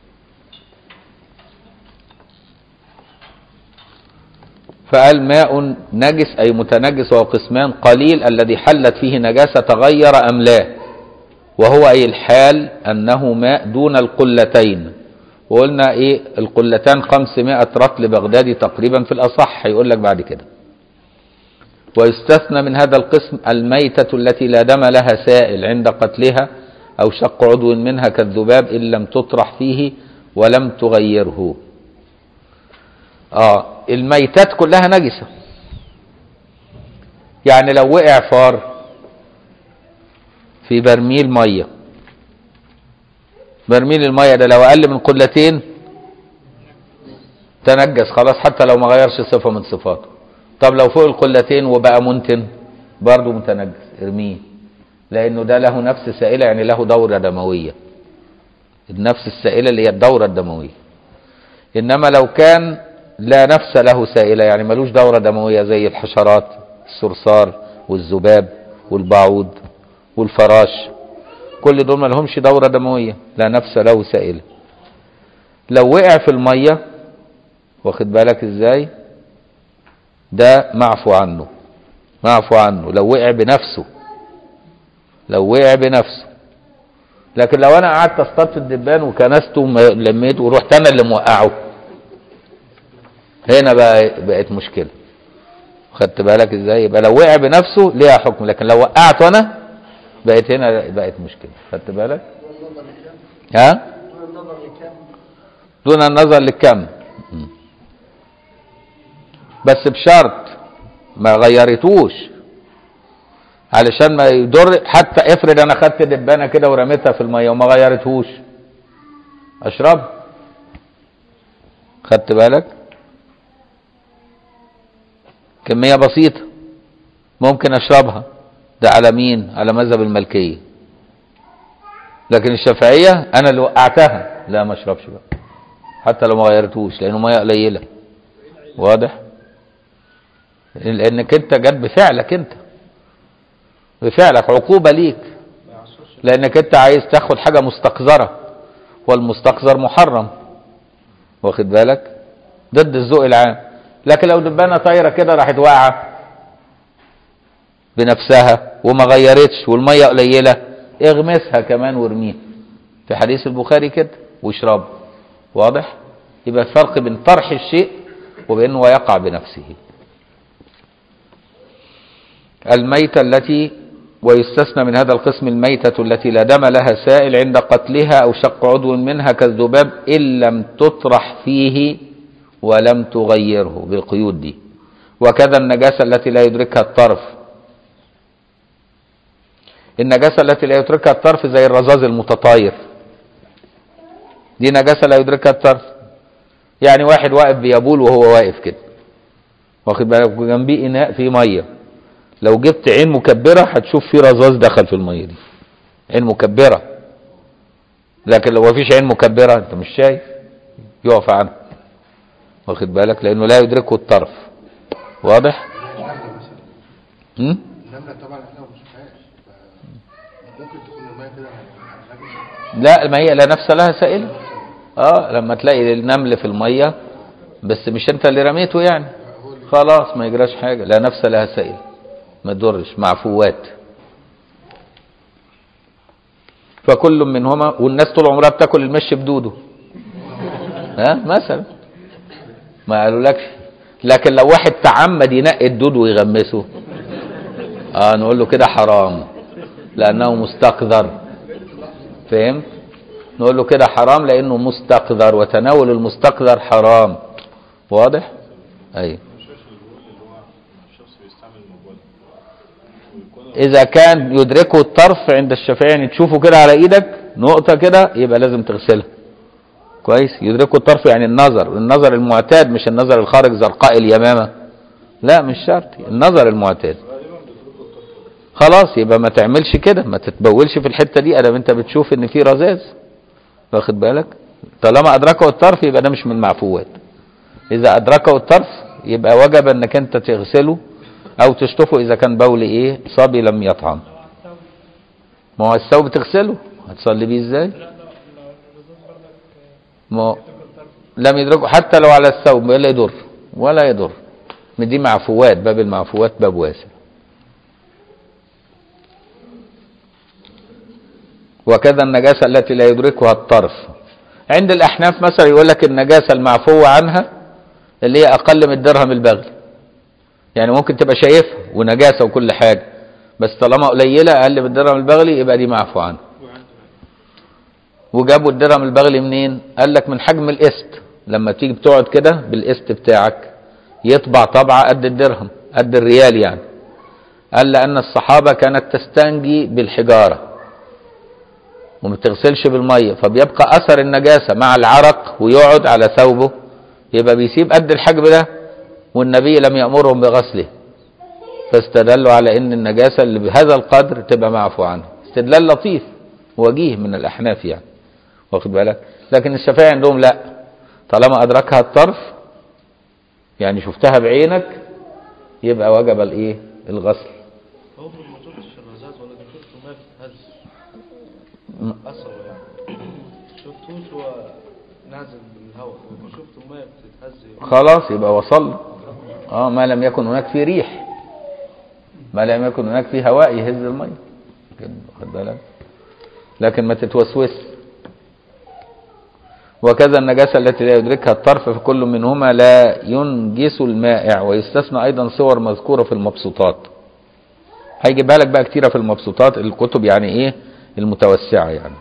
فقال ماء نجس أي متنجس وهو قسمان قليل الذي حلت فيه نجاسة تغير أم لا وهو أي الحال أنه ماء دون القلتين وقلنا إيه القلتان 500 رطل بغدادي تقريبا في الأصح هيقول لك بعد كده ويستثنى من هذا القسم الميتة التي لا دم لها سائل عند قتلها أو شق عضو منها كالذباب إن لم تطرح فيه ولم تغيره اه الميتات كلها نجسة يعني لو وقع فار في برميل ميه برميل الميه ده لو اقل من قلتين تنجس خلاص حتى لو ما غيرش صفه من صفاته طب لو فوق القلتين وبقى منتن برضه متنجس ارميه لانه ده له نفس سائله يعني له دوره دمويه النفس السائله اللي هي الدوره الدمويه انما لو كان لا نفس له سائله يعني ملوش دوره دمويه زي الحشرات الصرصار والذباب والبعوض والفراش كل دول ما لهمش دوره دمويه لا نفس له سائله لو وقع في الميه واخد بالك ازاي ده معفو عنه معفو عنه لو وقع بنفسه لو وقع بنفسه لكن لو انا قعدت اصطاد في الدبان وكنسته ولميته ورحت انا اللي موقعه هنا بقى بقت مشكله خدت بالك ازاي يبقى لو وقع بنفسه ليها حكم لكن لو وقعته انا بقت هنا بقت مشكله خدت بالك ها دون النظر للكم م. بس بشرط ما غيرتوش علشان ما يضر حتى افرض انا خدت دبانه كده ورميتها في الميه وما غيرتهوش اشرب خدت بالك كميه بسيطه ممكن اشربها ده على مين على مذهب الملكيه لكن الشافعيه انا اللي وقعتها لا ما اشربش بقى حتى لو ما غيرتهوش لانه ميه قليله واضح لانك انت جت بفعلك انت بفعلك عقوبه ليك لانك انت عايز تاخد حاجه مستقذره والمستقذر محرم واخد بالك ضد الذوق العام لكن لو دبانه طايره كده راحت واقعه بنفسها وما غيرتش والميه قليله اغمسها كمان وارميها في حديث البخاري كده واشرب واضح يبقى الفرق بين طرح الشيء وبانه يقع بنفسه الميتة التي ويستثنى من هذا القسم الميتة التي لا دم لها سائل عند قتلها أو شق عضو منها كالذباب إن لم تطرح فيه ولم تغيره بالقيود دي وكذا النجاسة التي لا يدركها الطرف النجاسة التي لا يدركها الطرف زي الرذاذ المتطاير دي نجاسة لا يدركها الطرف يعني واحد واقف بيبول وهو واقف كده واخد بالك جنبيه إناء فيه مية لو جبت عين مكبرة هتشوف في رذاذ دخل في المية دي عين مكبرة لكن لو مفيش عين مكبرة انت مش شايف يقف عنه واخد بالك لانه لا يدركه الطرف واضح هم؟ النملة طبعا احنا ما بنشوفهاش ف- ممكن تكون المية كده نجسة. لا ما هي لا نفس لها سائلة اه لما تلاقي النمل في المية بس مش انت اللي رميته يعني خلاص ما يجراش حاجة لا نفس لها سائلة ما تضرش معفوات فكل منهما والناس طول عمرها بتاكل المش بدوده ها مثلا ما قالولكش لكن لو واحد تعمد ينقي الدود ويغمسه اه نقول له كده حرام لانه مستقذر فهمت نقول له كده حرام لانه مستقذر وتناول المستقذر حرام واضح ايوه اذا كان يدركه الطرف عند الشافعي يعني تشوفه كده على ايدك نقطه كده يبقى لازم تغسلها كويس يدركه الطرف يعني النظر النظر المعتاد مش النظر الخارج زرقاء اليمامه لا مش شرط النظر المعتاد خلاص يبقى ما تعملش كده ما تتبولش في الحته دي ادام انت بتشوف ان في رذاذ واخد بالك طالما ادركه الطرف يبقى ده مش من المعفوات اذا ادركه الطرف يبقى وجب انك انت تغسله او تشطفه اذا كان بول ايه صبي لم يطعم ما هو الثوب تغسله هتصلي بيه ازاي ما هو لم يدركه حتى لو على الثوب ولا يضر ولا يضر من دي معفوات باب المعفوات باب واسع وكذا النجاسة التي لا يدركها الطرف عند الأحناف مثلا يقول لك النجاسة المعفوة عنها اللي هي أقل من الدرهم البغل يعني ممكن تبقى شايفها ونجاسة وكل حاجة بس طالما قليلة أقل من الدرهم البغلي يبقى دي معفو عنها وجابوا الدرهم البغلي منين قال لك من حجم القسط لما تيجي بتقعد كده بالقسط بتاعك يطبع طبعة قد الدرهم قد الريال يعني قال لأن الصحابة كانت تستنجي بالحجارة وما بتغسلش بالميه فبيبقى اثر النجاسه مع العرق ويقعد على ثوبه يبقى بيسيب قد الحجب ده والنبي لم يامرهم بغسله فاستدلوا على ان النجاسه اللي بهذا القدر تبقى معفو عنها استدلال لطيف وجيه من الاحناف يعني واخد بالك لكن الشافعي عندهم لا طالما ادركها الطرف يعني شفتها بعينك يبقى وجب الايه الغسل هو ما شفتش الرذاذ ولكن شفته ماء بتتهز م- اثره يعني شفتوش هو نازل من الهواء لكن شفته ماء بتتهز خلاص يبقى وصل اه ما لم يكن هناك فيه ريح ما لم يكن هناك فيه هواء يهز الميه كده واخد بالك لكن ما تتوسوس وكذا النجاسة التي لا يدركها الطرف فكل منهما لا ينجس المائع ويستثنى أيضا صور مذكورة في المبسوطات هيجيبها لك بقى كتيرة في المبسوطات الكتب يعني إيه المتوسعة يعني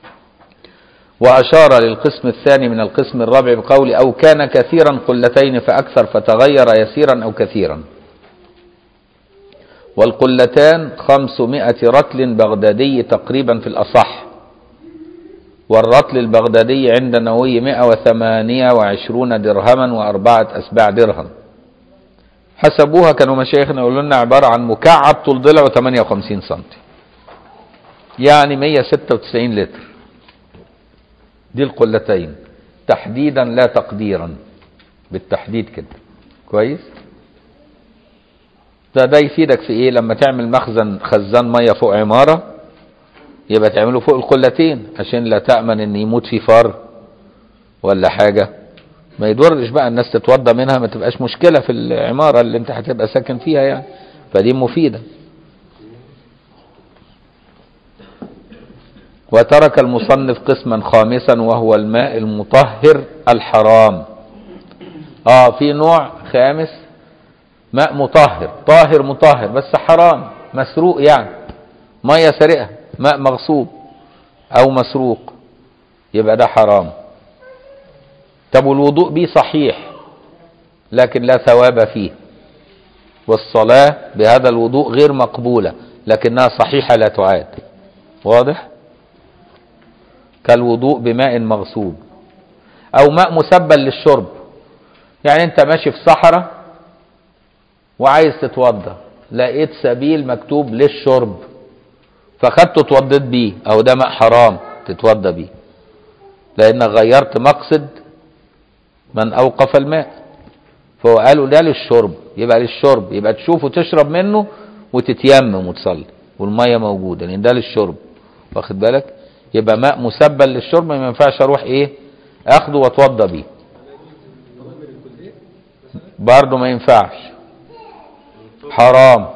وأشار للقسم الثاني من القسم الرابع بقول أو كان كثيرا قلتين فأكثر فتغير يسيرا أو كثيرا والقلتان خمسمائة رطل بغدادي تقريبا في الأصح والرطل البغدادي عند النووي 128 درهما وأربعة أسباع درهم حسبوها كانوا مشايخنا يقولوا لنا عبارة عن مكعب طول ضلعه 58 سم يعني 196 لتر دي القلتين تحديدا لا تقديرا بالتحديد كده كويس ده ده يفيدك في ايه لما تعمل مخزن خزان ميه فوق عماره يبقى تعمله فوق القلتين عشان لا تامن ان يموت فيه فار ولا حاجه ما يضرش بقى الناس تتوضى منها ما تبقاش مشكله في العماره اللي انت هتبقى ساكن فيها يعني فدي مفيده وترك المصنف قسما خامسا وهو الماء المطهر الحرام اه في نوع خامس ماء مطهر طاهر مطهر بس حرام مسروق يعني ميه سرقه ماء مغصوب او مسروق يبقى ده حرام طب والوضوء به صحيح لكن لا ثواب فيه والصلاة بهذا الوضوء غير مقبولة لكنها صحيحة لا تعاد واضح كالوضوء بماء مغصوب او ماء مسبل للشرب يعني انت ماشي في صحراء وعايز تتوضى لقيت سبيل مكتوب للشرب فخدته اتوضيت بيه او ده ماء حرام تتوضى بيه لانك غيرت مقصد من اوقف الماء فهو قالوا ده للشرب يبقى للشرب يبقى تشوف وتشرب منه وتتيمم وتصلي والميه موجوده لان ده للشرب واخد بالك يبقى ماء مسبل للشرب ما ينفعش اروح ايه اخده واتوضى بيه برضه ما ينفعش حرام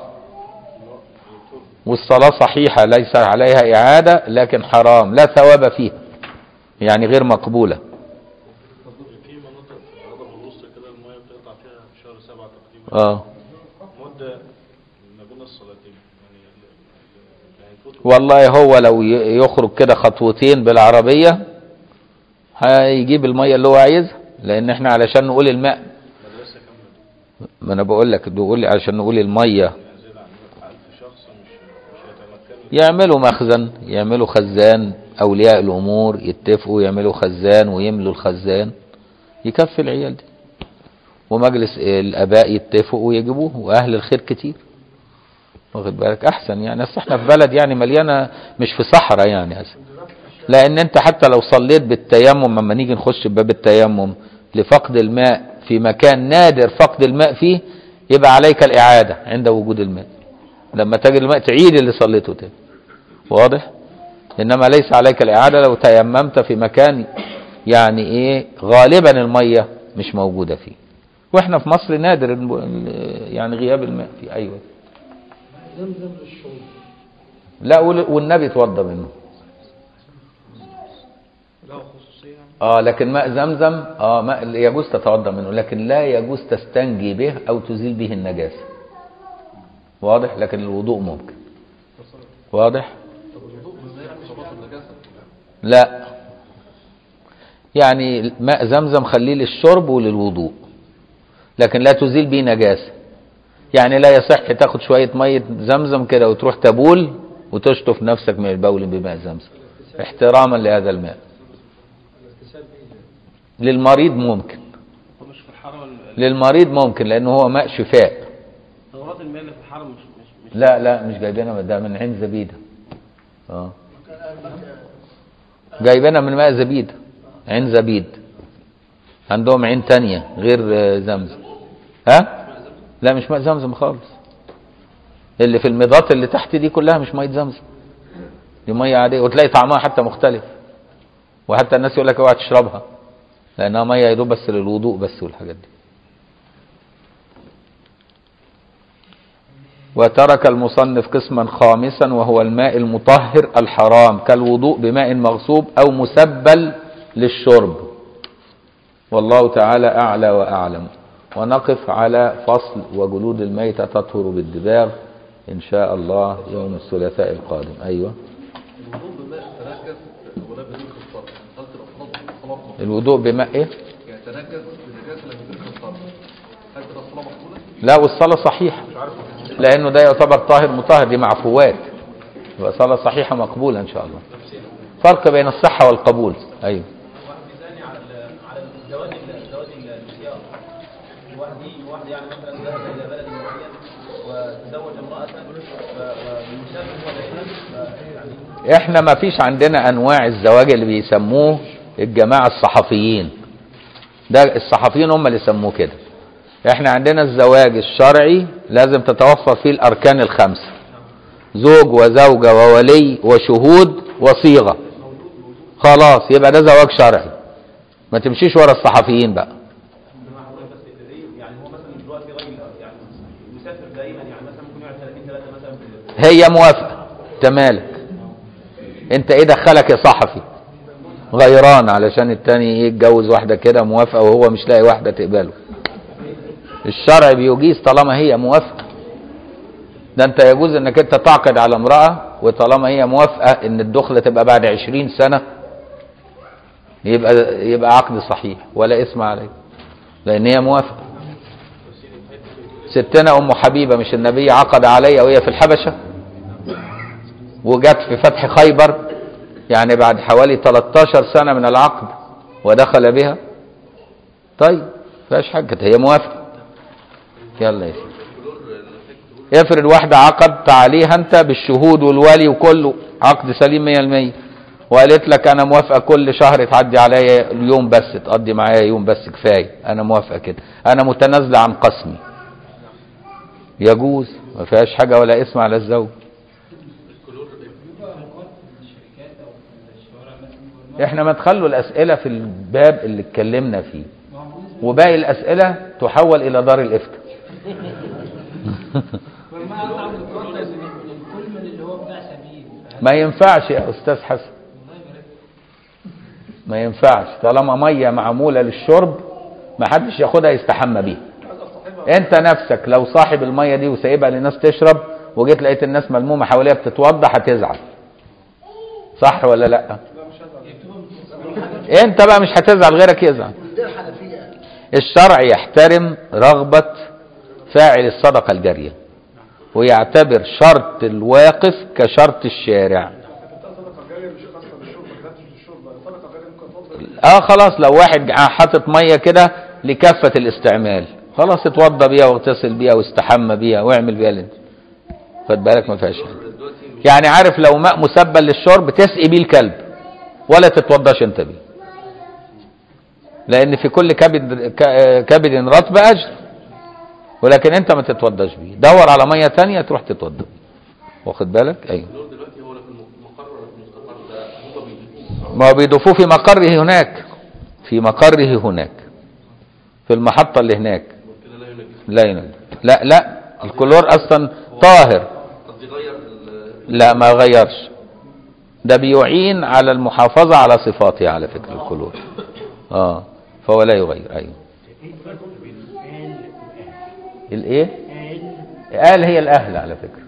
والصلاة صحيحة ليس عليها إعادة لكن حرام لا ثواب فيها يعني غير مقبولة في مناطق في الهضبة الوسطى كده المياه بتقطع فيها في شهر سبعة تقريبا اه مدة ما بين الصلاتين يعني ال- ال- يعني فوت والله هو لو ي- يخرج كده خطوتين بالعربية هيجيب المية اللي هو عايزها لأن احنا علشان نقول الماء مدرسة كاملة ما انا بقول لك بيقول لي علشان نقول المية يزيد عن 1000 شخص مش مش هيتمكنوا يعملوا مخزن يعملوا خزان أولياء الأمور يتفقوا يعملوا خزان ويملوا الخزان يكفي العيال دي ومجلس الآباء يتفقوا ويجيبوه وأهل الخير كتير واخد بالك أحسن يعني أصل احنا في بلد يعني مليانة مش في صحراء يعني أصلا لأن أنت حتى لو صليت بالتيمم لما نيجي نخش بباب التيمم لفقد الماء في مكان نادر فقد الماء فيه يبقى عليك الإعادة عند وجود الماء لما تجد الماء تعيد اللي صليته تاني واضح انما ليس عليك الاعاده لو تيممت في مكان يعني ايه غالبا الميه مش موجوده فيه واحنا في مصر نادر الم- ال- يعني غياب الماء فيه ايوه زمزم للشرب لا وال- والنبي اتوضى منه له خصوصية اه لكن ماء زمزم اه ماء يجوز تتوضا منه لكن لا يجوز تستنجي به او تزيل به النجاسه واضح لكن الوضوء ممكن واضح لا يعني ماء زمزم خليه للشرب وللوضوء لكن لا تزيل به نجاسه يعني لا يصح تاخد شويه ميه زمزم كده وتروح تبول وتشطف نفسك من البول بماء زمزم احتراما لهذا الماء للمريض ممكن هو مش في الحرم ال- للمريض ممكن لانه هو ماء شفاء دورات المياه اللي في الحرم مش مش مش لا لا مش جايبينها ده من عين زبيده اه جايبينها من ماء زبيده عين زبيد عندهم عين تانية غير آه، زمزم ها لا مش ماء زمزم خالص اللي في الميضات اللي تحت دي كلها مش ميه زمزم دي ميه عاديه وتلاقي طعمها حتى مختلف وحتى الناس يقول لك اوعى تشربها لانها ميه يدوب بس للوضوء بس والحاجات دي وترك المصنف قسما خامسا وهو الماء المطهر الحرام كالوضوء بماء مغصوب أو مسبل للشرب والله تعالى أعلى وأعلم ونقف على فصل وجلود الميتة تطهر بالدباغ إن شاء الله يوم الثلاثاء القادم أيوة الوضوء بماء تنجس ولا بدون خطاب هل تبقى صلاة صلاة مقبولة؟ الوضوء بماء إيه؟ يعني تنجس بنجاسة لا بدون خطاب هل تبقى الصلاة مقبولة؟ لا والصلاة صحيحة لأنه ده يعتبر طاهر مطهر دي معفوات يبقى صلاة صحيحة مقبولة إن شاء الله فرق بين الصحة والقبول أيوة واحد بيسالني على ال- على الزواج ال- زواج ال- الخيار واحد يجي واحد يعني مثلا ذهب الى بلد معين وتزوج امراه والمسافر هو الاجنبي ف- يعني احنا ما فيش عندنا انواع الزواج اللي بيسموه الجماعة الصحفيين ده الصحفيين هم اللي سموه كده احنا عندنا الزواج الشرعي لازم تتوفر فيه الاركان الخمسة زوج وزوجة وولي وشهود وصيغة خلاص يبقى ده زواج شرعي ما تمشيش ورا الصحفيين بقى انما حضرتك بس ايه يعني هو مثلا دلوقتي راجل يعني مسافر دايما يعني مثلا ممكن يقعد 30 3 مثلا في هي موافقة تمالك انت ايه دخلك يا صحفي غيران علشان التاني ايه يتجوز واحدة كده موافقة وهو مش لاقي واحدة تقبله الشرع بيجيز طالما هي موافقة ده انت يجوز انك انت تعقد على امرأة وطالما هي موافقة ان الدخلة تبقى بعد عشرين سنة يبقى يبقى عقد صحيح ولا اسم عليه لان هي موافقة ستنا ام حبيبة مش النبي عقد عليها وهي في الحبشة وجت في فتح خيبر يعني بعد حوالي 13 سنة من العقد ودخل بها طيب فيهاش حاجة كانت هي موافقة يلا يا سيدي افرض واحدة عقدت عليها انت بالشهود والولي وكله عقد سليم 100% وقالت لك انا موافقة كل شهر تعدي عليا يوم بس تقضي معايا يوم بس كفاية انا موافقة كده انا متنازلة عن قسمي يجوز ما فيهاش حاجة ولا اسم على الزوج احنا ما تخلوا الاسئلة في الباب اللي اتكلمنا فيه وباقي الاسئلة تحول الى دار الافتاء والماء طعم الكل الكل من اللي هو بتاع سبيل ما ينفعش يا استاذ حسن ما ينفعش طالما ميه معموله للشرب ما حدش ياخدها يستحمى بيها انت نفسك لو صاحب الميه دي وسايبها للناس تشرب وجيت لقيت الناس ملمومه حواليها بتتوضى هتزعل صح ولا لا انت بقى مش هتزعل غيرك يزعل الشرع يحترم رغبه فاعل الصدقه الجاريه ويعتبر شرط الواقف كشرط الشارع صدقه جاريه مش خاصه بالشرب ما كانتش بالشرب صدقه جاريه ممكن تفضل اه خلاص لو واحد حاطط ميه كده لكافه الاستعمال خلاص اتوضى بيها واغتسل بيها واستحمى بيها واعمل بيها اللي انت خد بالك ما فيهاش حاجه يعني عارف لو ماء مسبل للشرب تسقي بيه الكلب ولا تتوضاش انت بيه لان في كل كبد ك- كبد رطب اجر ولكن انت ما تتوضاش بيه دور على ميه تانية تروح تتوضى بيه. واخد بالك ايوه النور دلوقتي هو لا في المقر ولا في المستقر ده هو بيجي ما هو بيضيفوه في مقره هناك في مقره هناك في المحطة اللي هناك كده لا ينجس لا ينجس لا لا الكلور اصلا طاهر قصدي غير ال- لا ما غيرش ده بيعين على المحافظة على صفاته على فكرة الكلور اه فهو لا يغير ايوه الايه قال هي الاهل على فكرة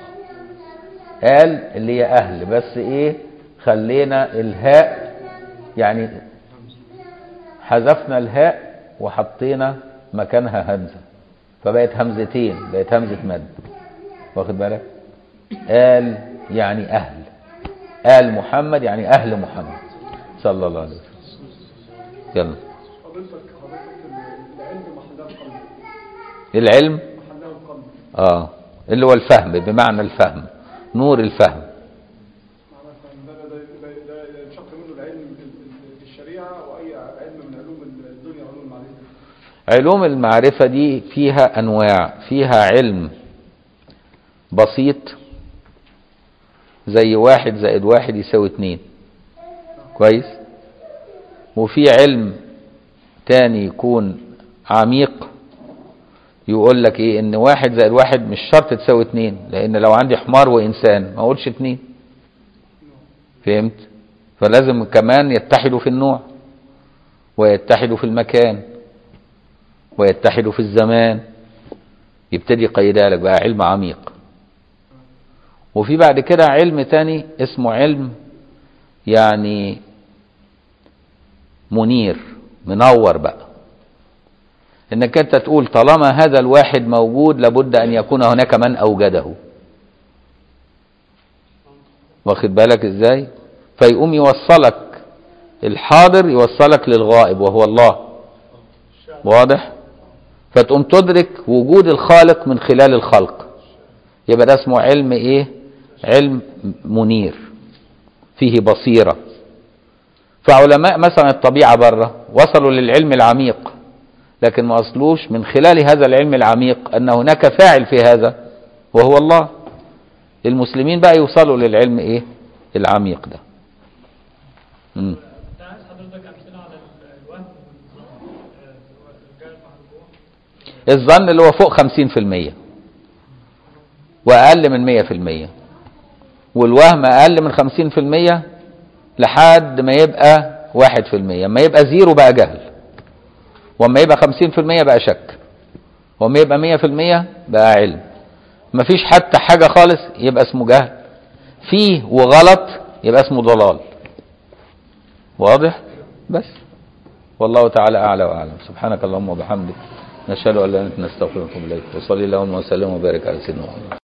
قال اللي هي اهل بس ايه خلينا الهاء يعني حذفنا الهاء وحطينا مكانها همزة فبقت همزتين بقت همزة مد واخد بالك قال يعني أهل آل محمد يعني أهل محمد صلى الله عليه وسلم يلا حضرتك حضرتك العلم محلها القلب العلم محلها القلب اه اللي هو الفهم بمعنى الفهم نور الفهم معنى فهم ده ده ده ده ده ينشق منه العلم ال- ال- في الشريعة وأي علم من علوم الدنيا علوم المعرفة علوم المعرفة دي فيها أنواع فيها علم بسيط زي واحد زائد واحد يساوي اتنين كويس وفي علم تاني يكون عميق يقول لك ايه ان واحد زائد واحد مش شرط تساوي اتنين لان لو عندي حمار وانسان ما اقولش اتنين فهمت فلازم كمان يتحدوا في النوع ويتحدوا في المكان ويتحدوا في الزمان يبتدي يقيدها لك بقى علم عميق وفي بعد كده علم تاني اسمه علم يعني منير منور بقى انك انت تقول طالما هذا الواحد موجود لابد ان يكون هناك من اوجده واخد بالك ازاي فيقوم يوصلك الحاضر يوصلك للغائب وهو الله واضح فتقوم تدرك وجود الخالق من خلال الخلق يبقى ده اسمه علم ايه علم منير فيه بصيرة فعلماء مثلا الطبيعة بره وصلوا للعلم العميق لكن ما وصلوش من خلال هذا العلم العميق ان هناك فاعل في هذا وهو الله المسلمين بقى يوصلوا للعلم ايه العميق ده مم. كنت عايز حضرتك امثله على ال- الوهم والظن آه، اللي هو الرجال مع الروح الظن اللي هو فوق 50% واقل من 100% والوهم اقل من 50% لحد ما يبقى 1% اما يبقى زيرو بقى جهل واما يبقى 50% بقى شك واما يبقى 100% بقى علم مفيش حتى حاجة خالص يبقى اسمه جهل فيه وغلط يبقى اسمه ضلال واضح بس والله تعالى أعلى وأعلم سبحانك اللهم وبحمدك نشهد أن لا إله إلا أنت نستغفرك ونتوب إليك وصلي اللهم وسلم وبارك على سيدنا محمد